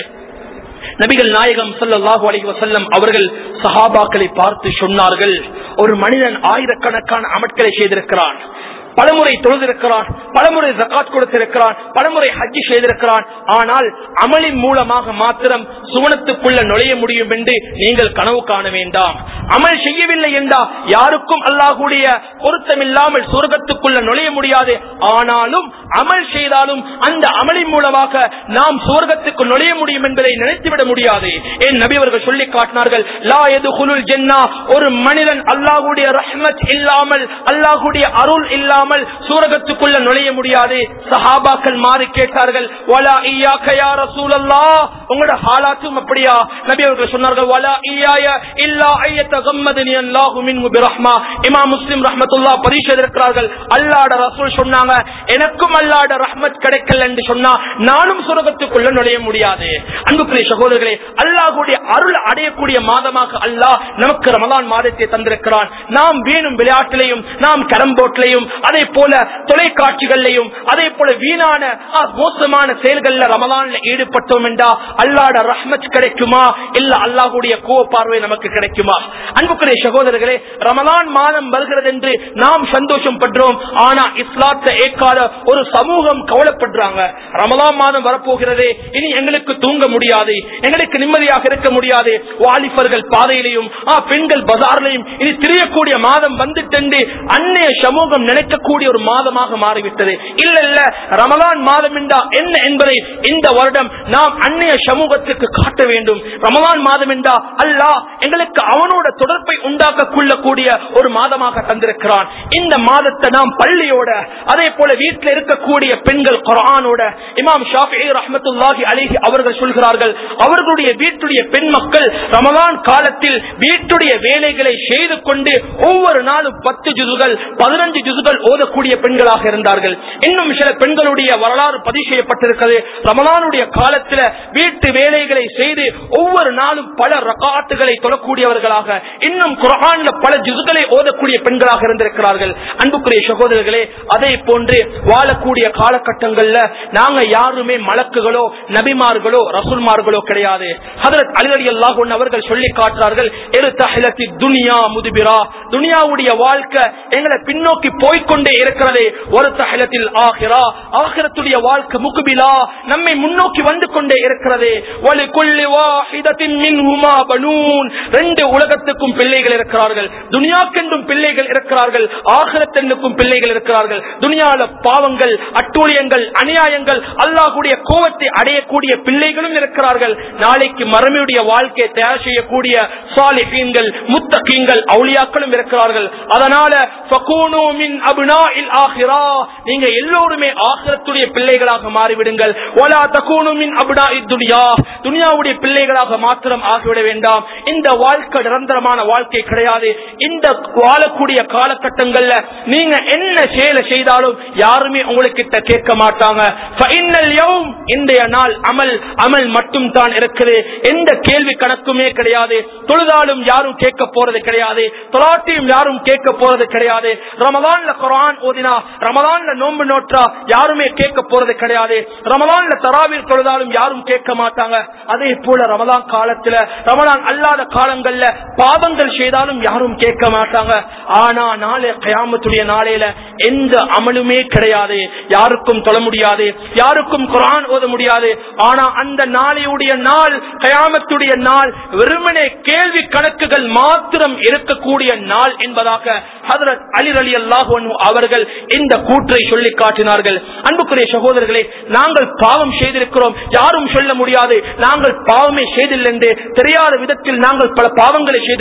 நபிகள் நாயகம் ஸல்லல்லாஹு அலைஹி வஸல்லம் அவர்கள் சஹாபாக்களை பார்த்து சொன்னார்கள் ஒரு மனிதன் ஆயிரக்கணக்கான அமட்களை செய்திருக்கிறான் பலமுறை தொழுதிருக்கிறான் பலமுறை ஜக்காத் கொடுத்திருக்கிறான் பலமுறை ஹஜ்ஜி செய்திருக்கிறான் ஆனால் அமலின் மூலமாக மாத்திரம் சுவனத்துக்குள்ள நுழைய முடியும் என்று நீங்கள் கனவு காண வேண்டாம் அமல் செய்யவில்லை என்றா யாருக்கும் அல்லாஹுடைய பொருத்தமில்லாமல் சுவர்க்கத்துக்குள்ள நுழைய முடியாது ஆனாலும் அமல் செய்தாலும் அந்த அமலின் மூலமாக நாம் சுவர்க்கத்துக்கு நுழைய முடியும் என்பதை நினைத்துவிட முடியாது என் நபி அவர்கள் சொல்லி காட்டினார்கள் லா எது ஜென்னா ஒரு மனிதன் அல்லாஹுடைய ரஹ்மத் இல்லாமல் அல்லாஹுடைய அருள் இல்லாமல் சூரகத்துக்குள்ள நுழைய முடியாது சஹாபாக்கள் மாறி கேட்டார்கள் வலா ஈயாக்க யா ரசூலல்லாஹ் உங்களோட ஹாலாத்தும் அப்படியா நபி அவர்கள் சொன்னார்கள் வலா ஈயாய இல்லா ஐயத்த கம்மதனி அல்லாஹு மின்ஹு பிரஹ்மா இமாம் முஸ்லிம் ரஹ்மத்துல்லாஹ் பதிவு செய்திருக்கிறார்கள் அல்லாஹ்ட ரசூல் சொன்னாங்க எனக்கும் அல்லாஹ்ட ரஹ்மத் கிடைக்கல என்று சொன்னா நானும் சுரகத்துக்குள்ள நுழைய முடியாது அன்புக்குரிய சகோதரர்களே அல்லாஹ்வுடைய அருள் அடையக்கூடிய மாதமாக அல்லாஹ் நமக்கு ரமலான் மாதத்தை தந்திருக்கிறான் நாம் வேணும் விளையாட்டிலையும் நாம் கரம்போட்லையும் அதே போல தொலைக்காட்சிகள்லையும் அதே போல வீணான ஆ, மோசமான செயல்கள்ல ரமலான்ல ஈடுபட்டோம் என்றா அல்லாட ரஹ்மத் கிடைக்குமா இல்ல அல்லாஹுடைய கோவ பார்வை நமக்கு கிடைக்குமா அன்புக்குரிய சகோதரர்களே ரமலான் மாதம் வருகிறது என்று நாம் சந்தோஷம் படுறோம் ஆனா இஸ்லாத்தை ஏற்காத ஒரு சமூகம் கவலைப்படுறாங்க ரமலான் மாதம் வரப்போகிறதே இனி எங்களுக்கு தூங்க முடியாது எங்களுக்கு நிம்மதியாக இருக்க முடியாது வாலிபர்கள் பாதையிலையும் ஆ, பெண்கள் பஜார்லையும் இனி திரியக்கூடிய மாதம் வந்துட்டு அன்னைய சமூகம் நினைக்கக்கூடிய ஒரு மாதமாக மாறிவிட்டது இல்ல இல்ல ரமலான் மாதம் என்றா என்ன என்பதை இந்த வருடம் நாம் அன்னைய சமூகத்துக்கு காட்ட வேண்டும் ரமலான் மாதம் என்றா அல்லாஹ் எங்களுக்கு அவனோட தொடர்பை உண்டாக்க கொள்ளக்கூடிய ஒரு மாதமாக தந்திருக்கிறான் இந்த மாதத்தை நாம் பள்ளியோட அதே போல வீட்டில் இருக்கக்கூடிய பெண்கள் குரானோட இமாம் ஷாஃபி ரஹமத்துல்லாஹி அலிஹி அவர்கள் சொல்கிறார்கள் அவர்களுடைய வீட்டுடைய பெண் மக்கள் ரமலான் காலத்தில் வீட்டுடைய வேலைகளை செய்து கொண்டு ஒவ்வொரு நாளும் பத்து ஜுதுகள் பதினஞ்சு ஜுதுகள் ஓதக்கூடிய பெண்களாக இருந்தார்கள் இன்னும் சில பெண்களுடைய வரலாறு பதிவு செய்யப்பட்டிருக்கிறது ரமலானுடைய காலத்தில் வீட்டு வேலைகளை செய்து ஒவ்வொரு நாளும் பல ரகாத்துகளை தொழக்கூடியவர்களாக இன்னும் குரான்ல பல ஜுதுகளை ஓதக்கூடிய பெண்களாக இருந்திருக்கிறார்கள் அன்புக்குரிய சகோதரர்களே அதே போன்று வாழக்கூடிய காலகட்டங்கள்ல நாங்க யாருமே மலக்குகளோ நபிமார்களோ ரசூல்மார்களோ கிடையாது ஹதரத் அலி அலி அல்லாஹ் அவர்கள் சொல்லி காட்டுறார்கள் எரு தஹிலத்தி துனியா முதுபிரா துனியாவுடைய வாழ்க்கை எங்களை பின்னோக்கி போய்க்கொண்டே இருக்கிறது ஒரு தஹிலத்தில் ஆகிரா ஆகிரத்துடைய வாழ்க்கை முகுபிலா நம்மை முன்னோக்கி வந்து கொண்டே இருக்கிறது வலி குல்லி வாஹிதத்தின் மின்ஹுமா பனூன் ரெண்டு உலகத்துக்கும் பிள்ளைகள் இருக்கிறார்கள் துனியாக்கென்றும் பிள்ளைகள் இருக்கிறார்கள் ஆகிரத்தென்னுக்கும் பிள்ளைகள் இருக்கிறார்கள் துனியால பாவங்கள் அட்டூழியங்கள் அநியாயங்கள் அல்லாஹுடைய கோபத்தை அடையக்கூடிய பிள்ளைகளும் இருக்கிறார்கள் நாளைக்கு மறுமையுடைய வாழ்க்கையை தயார் செய்யக்கூடிய சாலிஹீன்கள் முத்தகீன்கள் அவுளியாக்களும் இருக்கிறார்கள் அதனால ஃபகூனு மின் அப்னாஇல் ஆஹிரா நீங்க எல்லோருமே ஆகிரத்துடைய பிள்ளைகளாக மாறிவிடுங்கள் வலா தகூனு மின் அப்னாஇத் துனியா துனியாவுடைய பிள்ளைகளாக மாத்திரம் ஆகிவிட வேண்டாம் இந்த வாழ்க்கை நிரந்தரமான வாழ்க்கை கிடையாது இந்த வாழக்கூடிய காலகட்டங்கள்ல நீங்க என்ன செயலை செய்தாலும் யாருமே உங்களுக்கிட்ட கேட்க மாட்டாங்க ஃபைனல் யௌம் இன்றைய நாள் அமல் அமல் மட்டும் தான் இருக்குது எந்த கேள்வி கணக்குமே கிடையாது தொழுதாலும் யாரும் கேட்க போறது கிடையாது தொலாட்டியும் யாரும் கேட்க போறது கிடையாது ரமலான்ல குரான் ஓதினா ரமலான்ல நோன்பு நோற்றா யாருமே கேட்க போறது கிடையாது ரமலான்ல தராவில் தொழுதாலும் யாரும் கேட்க மாட்டாங்க அதே போல ரமலான் காலத்துல ரமலான் அல்லாத காலங்கள்ல பாவங்கள் செய்தாலும் யாரும் கேட்க மாட்டாங்க ஆனா நாளை கயாமத்துடைய நாளையில எந்த அமலுமே கிடையாது யாருக்கும் தொழ முடியாது யாருக்கும் குரான் ஓத முடியாது ஆனா அந்த நாளையுடைய நாள் கயாமத்துடைய நாள் வெறுமனே கேள்வி கணக்குகள் மாத்திரம் இருக்கக்கூடிய நாள் என்பதாக ஹதரத் அலி அலி அல்லாஹ் அவர்கள் இந்த கூற்றை சொல்லி காட்டினார்கள் அன்புக்குரிய சகோதரர்களே நாங்கள் பாவம் செய்திருக்கிறோம் யாரும் சொல்ல முடியாது நாங்கள் பாவமே செய்தில்லை என்று தெரியாத விதத்தில் நாங்கள் பல பாவங்களை செய்திருக்கிறோம்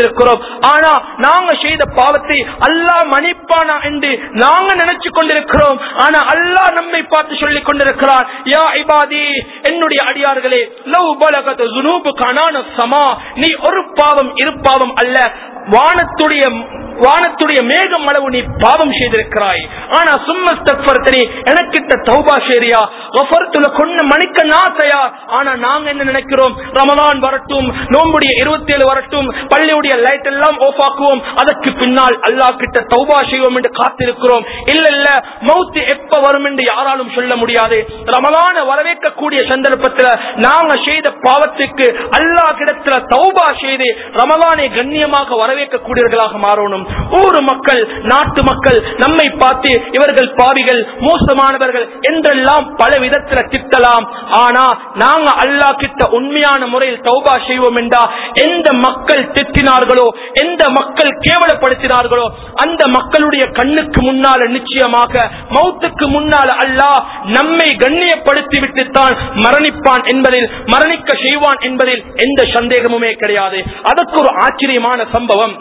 கொண்டிருக்கிறோம் ஆனா நாங்க செய்த பாவத்தை அல்லாஹ் மன்னிப்பானா என்று நாங்க நினைச்சு கொண்டிருக்கிறோம் ஆனா அல்லாஹ் நம்மை பார்த்து சொல்லிக் கொண்டிருக்கிறார் யா இபாதி என்னுடைய அடியார்களே லவ் பலகத் ஜுனூபு கனான சமா நீ ஒரு பாவம் இரு பாவம் அல்ல வானத்துடைய வானத்துடைய மேகம் அளவு நீ பாவம் செய்திருக்கிறாய் ஆனா சும்மஸ்தக்வர்த்தனி எனக்கிட்ட தௌபா ஷேரியா ஒஃபர்த்துல கொண்டு மணிக்க நாசையா ஆனா நாங்க என்ன நினைக்கிறோம் ரமலான் வரட்டும் நோம்புடைய இருபத்தி ஏழு வரட்டும் பள்ளியுடைய லைட் எல்லாம் ஆஃப் ஆக்குவோம் அதற்கு பின்னால் அல்லாஹ் கிட்ட தௌபா செய்வோம் என்று காத்திருக்கிறோம் இல்ல இல்ல மௌத்து எப்ப வரும் என்று யாராலும் சொல்ல முடியாது ரமலான வரவேற்கக்கூடிய சந்தர்ப்பத்தில் நாங்க செய்த பாவத்துக்கு அல்லாஹ் கிடத்துல தௌபா செய்து ரமலானை கண்ணியமாக வரவேற்கக்கூடியவர்களாக மாறணும் ஊர் மக்கள் நாட்டு மக்கள் நம்மை பார்த்து இவர்கள் பாவிகள் மோசமானவர்கள் என்றெல்லாம் பல விதத்துல திட்டலாம் ஆனா நாங்க அல்லாஹ் கிட்ட உண்மையான முறையில் தௌபா செய்வோம் என்றா எந்த மக்கள் திட்டினார்களோ எந்த மக்கள் கேவலப்படுத்தினார்களோ அந்த மக்களுடைய கண்ணுக்கு முன்னால நிச்சயமாக மௌத்துக்கு முன்னால அல்லாஹ் நம்மை கண்ணியப்படுத்தி விட்டுத்தான் மரணிப்பான் என்பதில் மரணிக்க செய்வான் என்பதில் எந்த சந்தேகமுமே கிடையாது அதற்கு ஒரு ஆச்சரியமான சம்பவம்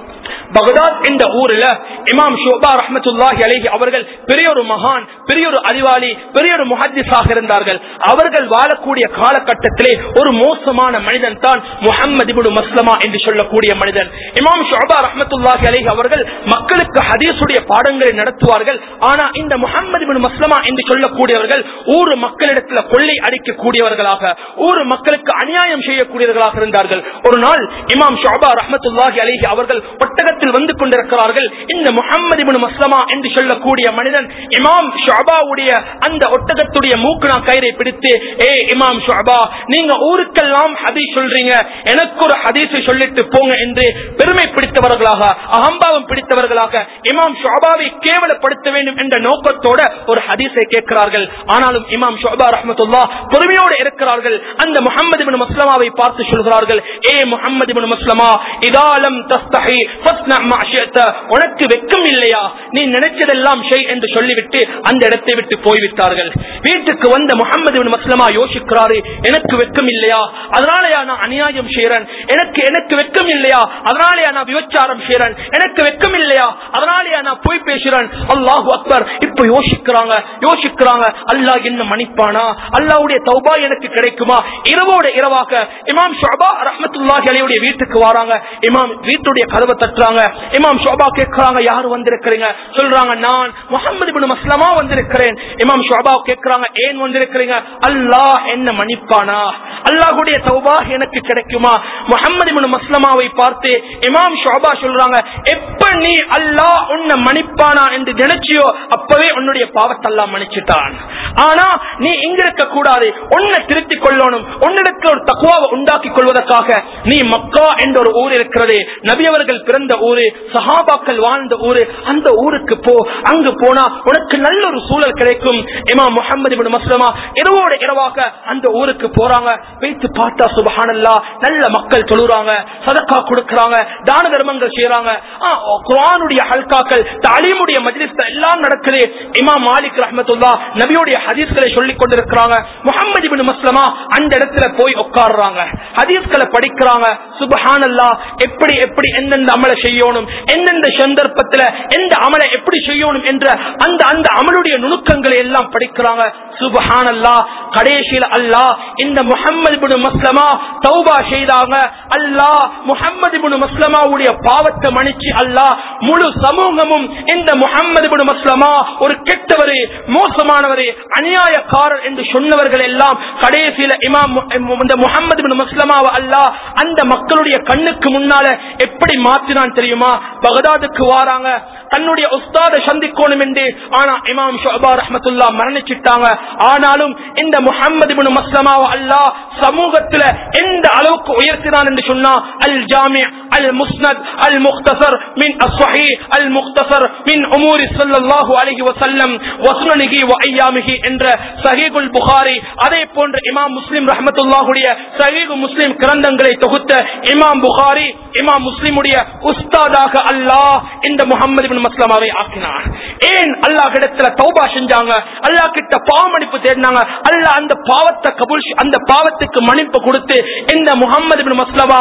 பகதாத் என்ற ஊரில் இமாம் ஷோபா ரஹமத்துல்லாஹி அலைஹி அவர்கள் பெரிய ஒரு மகான் பெரிய ஒரு அறிவாளி பெரிய ஒரு முஹத்திஸாக இருந்தார்கள் அவர்கள் வாழக்கூடிய காலகட்டத்திலே ஒரு மோசமான மனிதன் தான் முஹம்மது இப்னு மஸ்லமா என்று சொல்லக்கூடிய மனிதன் இமாம் ஷோபா ரஹமத்துல்லாஹி அலைஹி அவர்கள் மக்களுக்கு ஹதீஸுடைய பாடங்களை நடத்துவார்கள் ஆனா இந்த முஹம்மது இப்னு மஸ்லமா என்று சொல்லக்கூடியவர்கள் ஊர் மக்களிடத்துல கொள்ளை அடிக்கக்கூடியவர்களாக ஊர் மக்களுக்கு அநியாயம் செய்யக்கூடியவர்களாக இருந்தார்கள் ஒரு நாள் இமாம் ஷோபா ரஹமத்துல்லாஹி அலைஹி அவர்கள் ஒட்டகத்தில் வந்து கொண்டிருக்கிறார்கள் இந்த முகம்மது இப்னு மஸ்லமா என்று சொல்லக்கூடிய மனிதன் இமாம் ஷாபாவுடைய அந்த ஒட்டகத்துடைய மூக்குனா கயிறை பிடித்து ஏ இமாம் ஷாபா நீங்க ஊருக்கெல்லாம் ஹதீஸ் சொல்றீங்க எனக்கு ஒரு ஹதீஸை சொல்லிட்டு போங்க என்று பெருமை பிடித்தவர்களாக அகம்பாவம் பிடித்தவர்களாக இமாம் ஷாபாவை கேவலப்படுத்த வேண்டும் என்ற நோக்கத்தோட ஒரு ஹதீஸை கேட்கிறார்கள் ஆனாலும் இமாம் ஷோபா ரஹமத்துல்லா பொறுமையோடு இருக்கிறார்கள் அந்த முகமது இப்னு மஸ்லமாவை பார்த்து சொல்கிறார்கள் ஏ முகமது இப்னு மஸ்லமா இதாலம் தஸ்தஹி ஃபஸ்னா மா ஷிஅத. உனக்கு வெக்கம் இல்லையா நீ நினைச்சதெல்லாம் செய் என்று சொல்லிவிட்டு அந்த இடத்தை விட்டு போய்விட்டார்கள் வீட்டுக்கு வந்த முகமது இப்னு மஸ்லமா யோசிக்கிறாரு எனக்கு வெக்கம் இல்லையா அதனாலயா நான் அநியாயம் செய்யறேன் எனக்கு எனக்கு வெக்கம் இல்லையா அதனாலயா நான் விபச்சாரம் செய்யறேன் எனக்கு வெக்கம் இல்லையா அதனாலயா நான் போய் பேசுறேன் அல்லாஹு அக்பர் இப்ப யோசிக்கிறாங்க யோசிக்கிறாங்க அல்லாஹ் என்ன மன்னிப்பானா அல்லாஹ்வுடைய தௌபா எனக்கு கிடைக்குமா இரவோட இரவாக இமாம் ஷோபா ரஹமத்துல்லாஹி அலையுடைய வீட்டுக்கு வராங்க இமாம் வீட்டுடைய கதவை தட்டுறாங்க இமாம் ஷோபா கேட்கிறாங்க யார் வந்திருக்கிறீங்க சொல்றாங்க நான் முகமது இப்னு மஸ்லமா வந்திருக்கிறேன் இமாம் ஷோபா கேட்கிறாங்க ஏன் வந்திருக்கிறீங்க அல்லாஹ் என்ன மன்னிப்பானா அல்லாஹ்வுடைய தௌபா எனக்கு கிடைக்குமா முகமது இப்னு மஸ்லமாவை பார்த்து இமாம் ஷோபா சொல்றாங்க எப்ப நீ அல்லாஹ் உன்னை மன்னிப்பானா என்று நினைச்சியோ அப்பவே உன்னுடைய பாவத்தை அல்லாஹ் மன்னிச்சுட்டான் ஆனா நீ இங்க இருக்க கூடாது உன்னை திருத்திக் கொள்ளணும் உன்னிடத்தில் ஒரு தக்குவாவை உண்டாக்கி கொள்வதற்காக நீ மக்கா என்ற ஒரு ஊர் இருக்கிறது நபி அவர்கள் பிறந்த ஊரு சஹாபாக்கள் வாழ்ந்த ஊரு அந்த ஊருக்கு போ அங்கு போனா உனக்கு நல்ல ஒரு சூழல் கிடைக்கும் இமாம் முகமது இப்னு மஸ்லமா இரவோட இரவாக அந்த ஊருக்கு போறாங்க வைத்து பார்த்தா சுபஹானல்லா நல்ல மக்கள் தொழுறாங்க சதக்கா கொடுக்கறாங்க தான தர்மங்கள் செய்யறாங்க ஆ, குர்ஆனுடைய ஹல்காக்கள் தாலீமுடைய மஜ்லிஸ் எல்லாம் நடக்குது இமாம் மாலிக் ரஹ்மத்துல்லா நபியுடைய ஹதீஸ்களை சொல்லிக் கொண்டிருக்கிறாங்க முகமது இப்னு மஸ்லமா அந்த இடத்துல போய் உட்கார்றாங்க ஹதீஸ்களை படிக்கிறாங்க சுபஹானல்லா எப்படி எப்படி எந்தெந்த அமலை செய்யணும் எந்தெந்த சந்தர்ப்பத்துல எந்த அமலை எப்படி செய்யணும் என்ற அந்த அந்த அமலுடைய நுணுக்கங்களை எல்லாம் படிக்கிறாங்க சுபஹானல்லா கடைசியில் அல்லாஹ் இந்த முஹம்மது இப்னு மஸ்லமா தௌபா செய்தாங்க அல்லாஹ் முஹம்மது இப்னு மஸ்லமாவுடைய பாவத்தை மன்னிச்சு அல்லாஹ் முழு சமூகமும் இந்த முஹம்மது இப்னு மஸ்லமா ஒரு கெட்டவர் மோசமானவர் அநியாயக்காரர் என்று சொன்னவர்கள் எல்லாம் கடைசியில இமாம் மு- இந்த முஹம்மது இப்னு மஸ்லமாவை அல்லாஹ் அந்த மக்களுடைய கண்ணுக்கு முன்னால எப்படி மாற்றினான் தெரியுமா பகதாதுக்கு வாராங்க தன்னுடைய உஸ்தாத சந்திக்கணும் என்று ஆனா இமாம் ஷோபா ரஹமத்துல்லா மரணிச்சிட்டாங்க ஆனாலும் இந்த முஹம்மது இப்னு மஸ்லமாவை அல்லாஹ் சமூகத்துல எந்த அளவுக்கு உயர்த்தினான் என்று சொன்னா அல் ஜாமி அல் முஸ்னத் அல் முக்தசர் மின் அஸ்வஹி அல் முக்தசர் மின் உமூரி ஸல்லல்லாஹு அலைஹி வஸல்லம் வஸ்னனிஹி வ ஐயாமிஹி என்ற சஹீகுல் புகாரி அதே போன்ற இமாம் முஸ்லிம் ரஹமத்துல்லாஹுடைய சஹீகு முஸ்லிம் கிரந்தங்களை தொகுத்த இமாம் புகாரி இமாம் முஸ்லிமுடைய உஸ்தாதாக அல்லாஹ் இந்த முகமது இப்னு மஸ்லமாவை ஆக்கினார் ஏன் அல்லாஹ் கிடத்துல தௌபா செஞ்சாங்க அல்லாஹ் கிட்ட பாவமன்னிப்பு தேடினாங்க அல்லாஹ் அந்த பாவத்தை கபூல் செ- அந்த பாவத்துக்கு மன்னிப்பு கொடுத்து இந்த முகமது இப்னு மஸ்லமாவை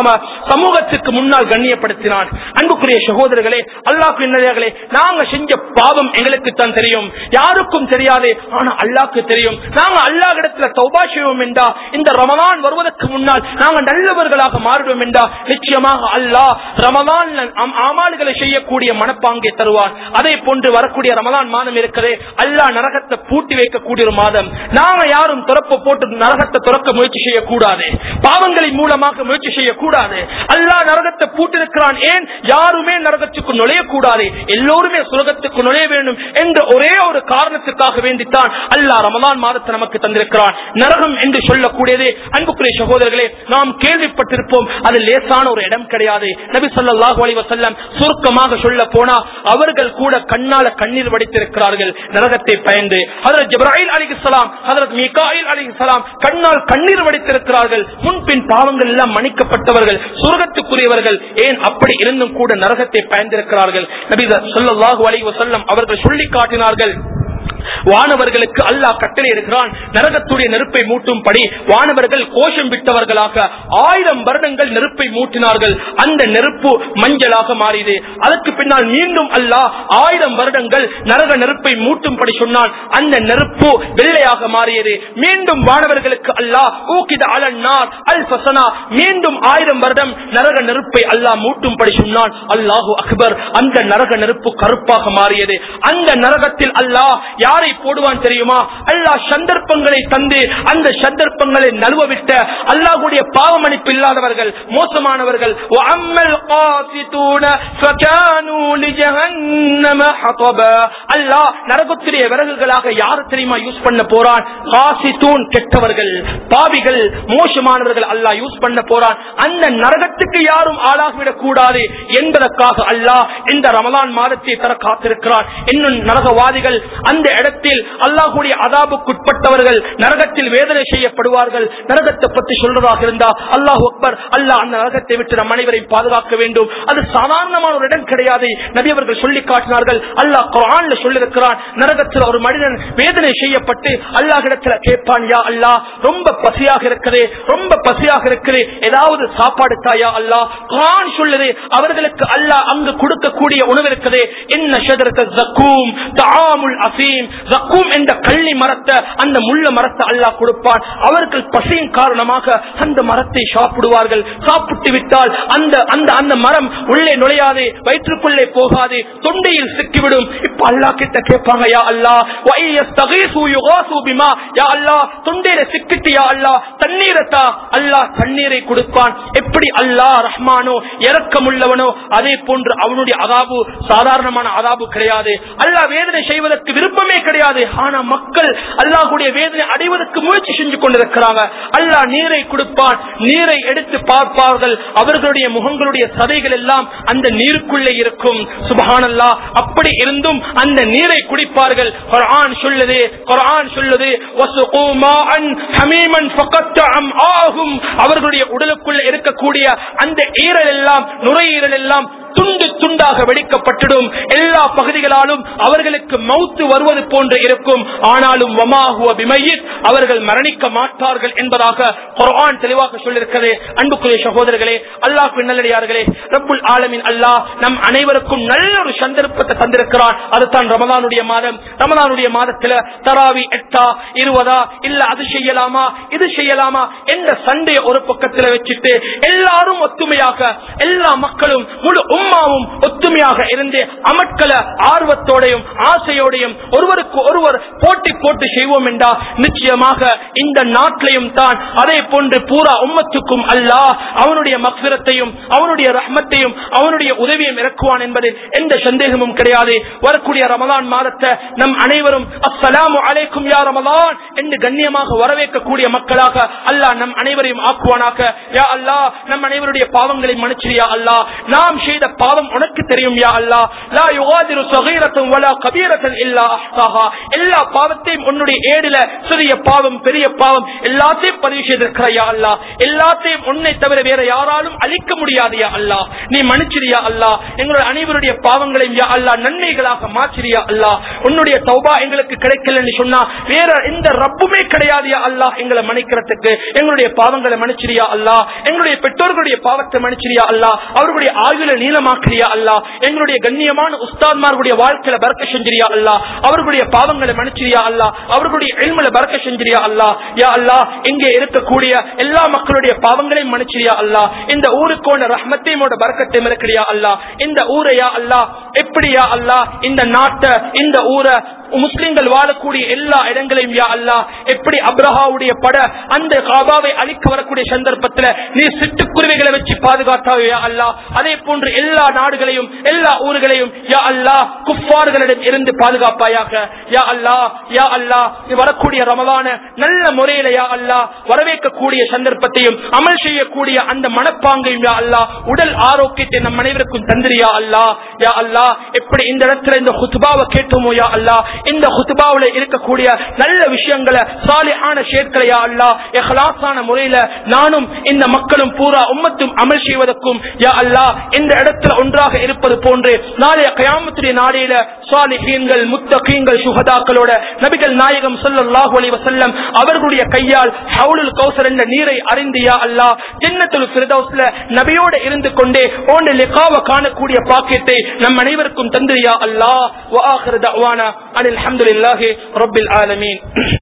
சமூகத்துக்கு முன்னால் கண்ணியப்படுத்தினான் அன்புக்குரிய சகோதரர்களே அல்லாஹ் நல்லே நாங்க செஞ்ச பாவம் எங்களுக்கு தான் தெரியும் யாருக்கும் தெரியாது ஆனா அல்லாஹ்க்கு தெரியும் நாங்க அல்லாஹ் இடத்துல தௌபா செய்வோம் என்றா இந்த ரமலான் வருவதற்கு முன்னால் நாங்க நல்லவர்களாக மாறிடுவோம் என்றா நிச்சயமாக அல்லாஹ் ரமலான் அமால்களை செய்யக்கூடிய மனப்பாங்கை தருவான் அதே போன்று வரக்கூடிய ரமலான் மாதம் இருக்கிறதே அல்லாஹ் நரகத்தை பூட்டி வைக்கக்கூடிய ஒரு மாதம் நாங்க யாரும் துறப்ப போட்டு நரகத்தை துறக்க முயற்சி செய்யக்கூடாது பாவங்களின் மூலமாக முயற்சி செய்யக்கூடாது அல்லாஹ் நரகத்தை பூட்டிருக்கிறான் ஏன் யாருமே நரகத்துக்கு நுழையக்கூடாது எல்லோருமே சுரகத்துக்கு நுழைய வேண்டும் என்ற ஒரே ஒரு காரணத்துக்காக வேண்டித்தான் அல்லாஹ் ரமலான் மாதத்தை நமக்கு தந்திருக்கிறான் நரகம் என்று சொல்லக்கூடியது அன்புக்குரிய சகோதரர்களே நாம் கேள்விப்பட்டிருப்போம் அது லேசான ஒரு இடம் கிடையாது நபி ஸல்லல்லாஹு அலைஹி வஸல்லம் சுருக்கமாக சொல்ல போனா அவர்கள் கூட கண்ணால கண்ணீர் வடித்திருக்கிறார்கள் நரகத்தை பயந்து ஹஜரத் ஜிப்ராயில் அலைஹிஸ்ஸலாம் ஹஜரத் மீகாயில் அலைஹிஸ்ஸலாம் கண்ணால் கண்ணீர் வடித்திருக்கிறார்கள் முன்பின் பாவங்கள் எல்லாம் மன்னிக்கப்பட்டவர்கள் சுரகத்துக்குரியவர்கள் ஏன் அப்படி இருந்தும் கூட நரகத்தை பயந்திருக்கிறார்கள் நபி ஸல்லல்லாஹு அலைஹி வஸல்லம் அவர்கள் சொல்லி காட்டினார்கள் வானவர்களுக்கு அல்லாஹ் கட்டளை இருக்கிறான் நரகத்துடைய நெருப்பை மூட்டும்படி வானவர்கள் கோஷம் விட்டவர்களாக ஆயிரம் வருடங்கள் நெருப்பை மூட்டினார்கள் அந்த நெருப்பு மஞ்சளாக மாறியது அதற்கு பின்னால் மீண்டும் அல்லாஹ் ஆயிரம் வருடங்கள் நரக நெருப்பை மூட்டும்படி சொன்னான் அந்த நெருப்பு வெள்ளையாக மாறியது மீண்டும் வானவர்களுக்கு அல்லாஹ் ஊக்கித அலன்னார் அல் ஃபசனா மீண்டும் ஆயிரம் வருடம் நரக நெருப்பை அல்லாஹ் மூட்டும்படி சொன்னான் அல்லாஹு அக்பர் அந்த நரக நெருப்பு கருப்பாக மாறியது அந்த நரகத்தில் அல்லாஹ் யாரை போடுவான் தெரியுமா அல்லாஹ் சந்தர்ப்பங்களை தந்து அந்த சந்தர்ப்பங்களை நழுவவிட்ட அல்லாஹுடைய பாவமணிப்பு இல்லாதவர்கள் மோசமானவர்கள் وَأَمَّا الْقَاسِطُونَ فَكَانُوا لِجَهَنَّمَ حَطَبًا அல்லாஹ் நரகத்துடைய விறகுகளாக யார் தெரியுமா யூஸ் பண்ண போறான் காசித்தூன் கெட்டவர்கள் பாவிகள் மோசமானவர்கள் அல்லாஹ் யூஸ் பண்ண போறான் அந்த நரகத்துக்கு யாரும் ஆளாகிவிடக் கூடாது என்பதற்காக அல்லாஹ் இந்த ரமலான் மாதத்தை தர காத்திருக்கிறான் இன்னும் நரகவாதிகள் அந்த இடத்தில் அல்லாஹுடைய அதாபுக்குட்பட்டவர்கள் நரகத்தில் வேதனை செய்யப்படுவார்கள் நரகத்தை பற்றி சொல்றதாக இருந்தா அல்லாஹ் அக்பர் அல்லாஹ் அந்த நரகத்தை விட்டு நம் அனைவரையும் பாதுகாக்க வேண்டும் அது சாதாரணமான ஒரு இடம் கிடையாது நபி அவர்கள் சொல்லி காட்டினார்கள் அல்லாஹ் குரான்ல சொல்லிருக்கிறான் நரகத்தில் ஒரு மனிதன் வேதனை செய்யப்பட்டு அல்லாஹிடத்துல கேட்பான் யா அல்லாஹ் ரொம்ப பசியாக இருக்குது ரொம்ப பசியாக இருக்குது ஏதாவது சாப்பாடு தாயா அல்லாஹ் குரான் சொல்லுது அவர்களுக்கு அல்லாஹ் அங்கு கொடுக்கக்கூடிய உணவு இருக்குது என்ன ஷஜரத்த ஜக்கூம் தாமுல் அசீம் ஜக்கூம் என்ற கள்ளி மரத்தை அந்த முள்ள மரத்தை அல்லாஹ் கொடுப்பான் அவர்கள் பசியின் காரணமாக அந்த மரத்தை சாப்பிடுவார்கள் சாப்பிட்டு விட்டால் அந்த அந்த அந்த மரம் உள்ளே நுழையாது வயிற்றுக்குள்ளே போகாது தொண்டையில் சிக்கிவிடும் இப்ப அல்லாஹ் கிட்ட கேட்பாங்க யா அல்லாஹ் வயஸ்தகீசு யுகாசு பிமா யா அல்லாஹ் தொண்டையில சிக்கிட்டு யா அல்லாஹ் தண்ணீரை தா அல்லாஹ் தண்ணீரை கொடுப்பான் எப்படி அல்லாஹ் ரஹ்மானோ இரக்கமுள்ளவனோ அதே போன்று அவனுடைய அதாபு சாதாரணமான அதாபு கிடையாது அல்லாஹ் வேதனை செய்வதற்கு விருப்பமே கிடையாது ஆனா மக்கள் அல்லாஹுடைய வேதனை அடைவதற்கு முயற்சி செஞ்சு கொண்டிருக்கிறாங்க அல்லாஹ் நீரை கொடுப்பான் நீரை எடுத்து பார்ப்பார்கள் அவர்களுடைய முகங்களுடைய சதைகள் எல்லாம் அந்த நீருக்குள்ளே இருக்கும் சுபஹானல்லா அப்படி இருந்தும் அந்த நீரை குடிப்பார்கள் குர்ஆன் சொல்லுது குர்ஆன் சொல்லுது வசுகூ மாஅன் ஹமீமன் ஃபகத்த அம்ஆஹும் அவர்களுடைய உடலுக்குள்ள இருக்கக்கூடிய அந்த ஈரல் எல்லாம் நுரையீரல் எல்லாம் துண்டு துண்டாக வெடிக்கப்பட்டிடும் எல்லா பகுதிகளாலும் அவர்களுக்கு மௌத்து வருவது போன்று இருக்கும் ஆனாலும் வமாகுவ பிமையித் அவர்கள் மரணிக்க மாட்டார்கள் என்பதாக குர்ஆன் தெளிவாக சொல்லியிருக்கிறது அன்புக்குரிய சகோதரர்களே அல்லாஹ் நல்லடியார்களே ரப்புல் ஆலமின் அல்லாஹ் நம் அனைவருக்கும் நல்ல ஒரு சந்தர்ப்பத்தை தந்திருக்கிறான் அதுதான் ரமலானுடைய மாதம் ரமலானுடைய மாதத்துல தராவி எட்டா இருபதா இல்ல அது செய்யலாமா இது செய்யலாமா என்ற சண்டையை ஒரு பக்கத்துல வச்சுட்டு எல்லாரும் ஒத்துமையாக எல்லா மக்களும் முழு உம்மாவும் ஒத்துமையாக இருந்து அமட்கள ஆர்வத்தோடையும் ஆசையோடையும் ஒருவருக்கு ஒருவர் போட்டி போட்டு செய்வோம் என்றா நிச்சயமாக இந்த நாட்டிலையும் தான் அதே போன்று பூரா உம்மத்துக்கும் அல்லாஹ் அவனுடைய மக்சிரத்தையும் அவனுடைய ரஹ்மத்தையும் அவனுடைய உதவியும் இறக்குவான் என்பதில் எந்த சந்தேகமும் கிடையாது வரக்கூடிய ரமலான் மாதத்தை நம் அனைவரும் அஸ்ஸலாமு அலைக்கும் யா ரமலான் என்று கண்ணியமாக வரவேற்கக்கூடிய மக்களாக அல்லாஹ் நம் அனைவரையும் ஆக்குவானாக யா அல்லாஹ் நம் அனைவருடைய பாவங்களை மன்னிச்சிரியா அல்லாஹ் நாம் செய்த பாவம் உனக்கு தெரியும் யா அல்லாஹ் லா யுகாதிரு சகீரத்தும் வலா கபீரத்தன் இல்லா அஹ்சாஹா எல்லா பாவத்தையும் உன்னுடைய ஏடுல சிறிய பாவம் பெரிய பாவம் எல்லாத்தையும் பதிவு செய்திருக்கிற யா அல்லாஹ் எல்லாத்தையும் உன்னை தவிர வேற யாராலும் அழிக்க முடியாது யா அல்லாஹ் நீ மன்னிச்சிரியா அல்லாஹ் எங்களுடைய அனைவருடைய பாவங்களையும் யா அல்லாஹ் நன்மைகளாக மாற்றிரியா அல்லாஹ் உன்னுடைய தௌபா எங்களுக்கு கிடைக்கலன்னு சொன்னா வேற எந்த ரப்புமே கிடையாது யா அல்லாஹ் எங்களை மன்னிக்கிறதுக்கு எங்களுடைய பாவங்களை மன்னிச்சிரியா அல்லாஹ் எங்களுடைய பெற்றோர்களுடைய பாவத்தை மன்னிச்சு மன்னிச்சிரியா அல்லா அவர்களுடைய ஆயுள நீளமாக்கிறியா அல்லா எங்களுடைய கண்ணியமான உஸ்தாத்மார்களுடைய வாழ்க்கையில பறக்க செஞ்சிரியா அல்லா அவர்களுடைய பாவங்களை மன்னிச்சிரியா அல்லா அவர்களுடைய எல்மல பறக்க செஞ்சிரியா அல்லா யா அல்லா இங்கே இருக்கக்கூடிய எல்லா மக்களுடைய பாவங்களையும் மன்னிச்சிரியா அல்லா இந்த ஊருக்கோட ரஹ்மத்தையும் பறக்கத்தையும் இருக்கிறியா அல்லா இந்த ஊரையா அல்லா எப்படியா அல்லா இந்த நாட்டை இந்த ஊரை முஸ்லிம்கள் வாழக்கூடிய எல்லா இடங்களையும் யா அல்லா எப்படி அப்ரஹாவுடைய பட அந்த காபாவை அழிக்க வரக்கூடிய சந்தர்ப்பத்தில் நீ சிட்டுக்குருவிகளை வச்சு பாதுகாத்தாவே யா அல்லா அதே போன்று எல்லா நாடுகளையும் எல்லா ஊர்களையும் யா அல்லா குஃபார்களிடம் இருந்து பாதுகாப்பாயாக யா அல்லா யா அல்லா நீ வரக்கூடிய ரமலான நல்ல முறையில யா அல்லா வரவேற்கக்கூடிய சந்தர்ப்பத்தையும் அமல் செய்யக்கூடிய அந்த மனப்பாங்கையும் யா அல்லா உடல் ஆரோக்கியத்தை நம் அனைவருக்கும் தந்திரியா அல்லா யா அல்லா எப்படி இந்த இடத்துல இந்த ஹுத்பாவை கேட்டோமோ யா அல்லா இந்த ஹுத்பாவுல இருக்கக்கூடிய நல்ல விஷயங்களை சாலிஹான ஷேர்களையா அல்லா எஹ்லாசான முறையில நானும் இந்த மக்களும் பூரா உம்மத்தும் அமல் செய்வதற்கும் யா அல்லா இந்த இடத்துல ஒன்றாக இருப்பது போன்று நாளைய கயாமத்துடைய நாளையில சாலிஹீன்கள் முத்தகீன்கள் சுகதாக்களோட நபிகள் நாயகம் ஸல்லல்லாஹு அலைஹி வஸல்லம் அவர்களுடைய கையால் ஹவுலுல் கௌசர் என்ற நீரை அறிந்து யா அல்லா ஜன்னத்துல் ஃபிர்தௌஸ்ல நபியோட இருந்து கொண்டே ஓண்ட லிகாவ காணக்கூடிய பாக்கியத்தை நம் அனைவருக்கும் தந்து யா அல்லா வ ஆகிரு தஅவானா அனில் ஹம்துலில்லாஹி ரப்பில் ஆலமீன்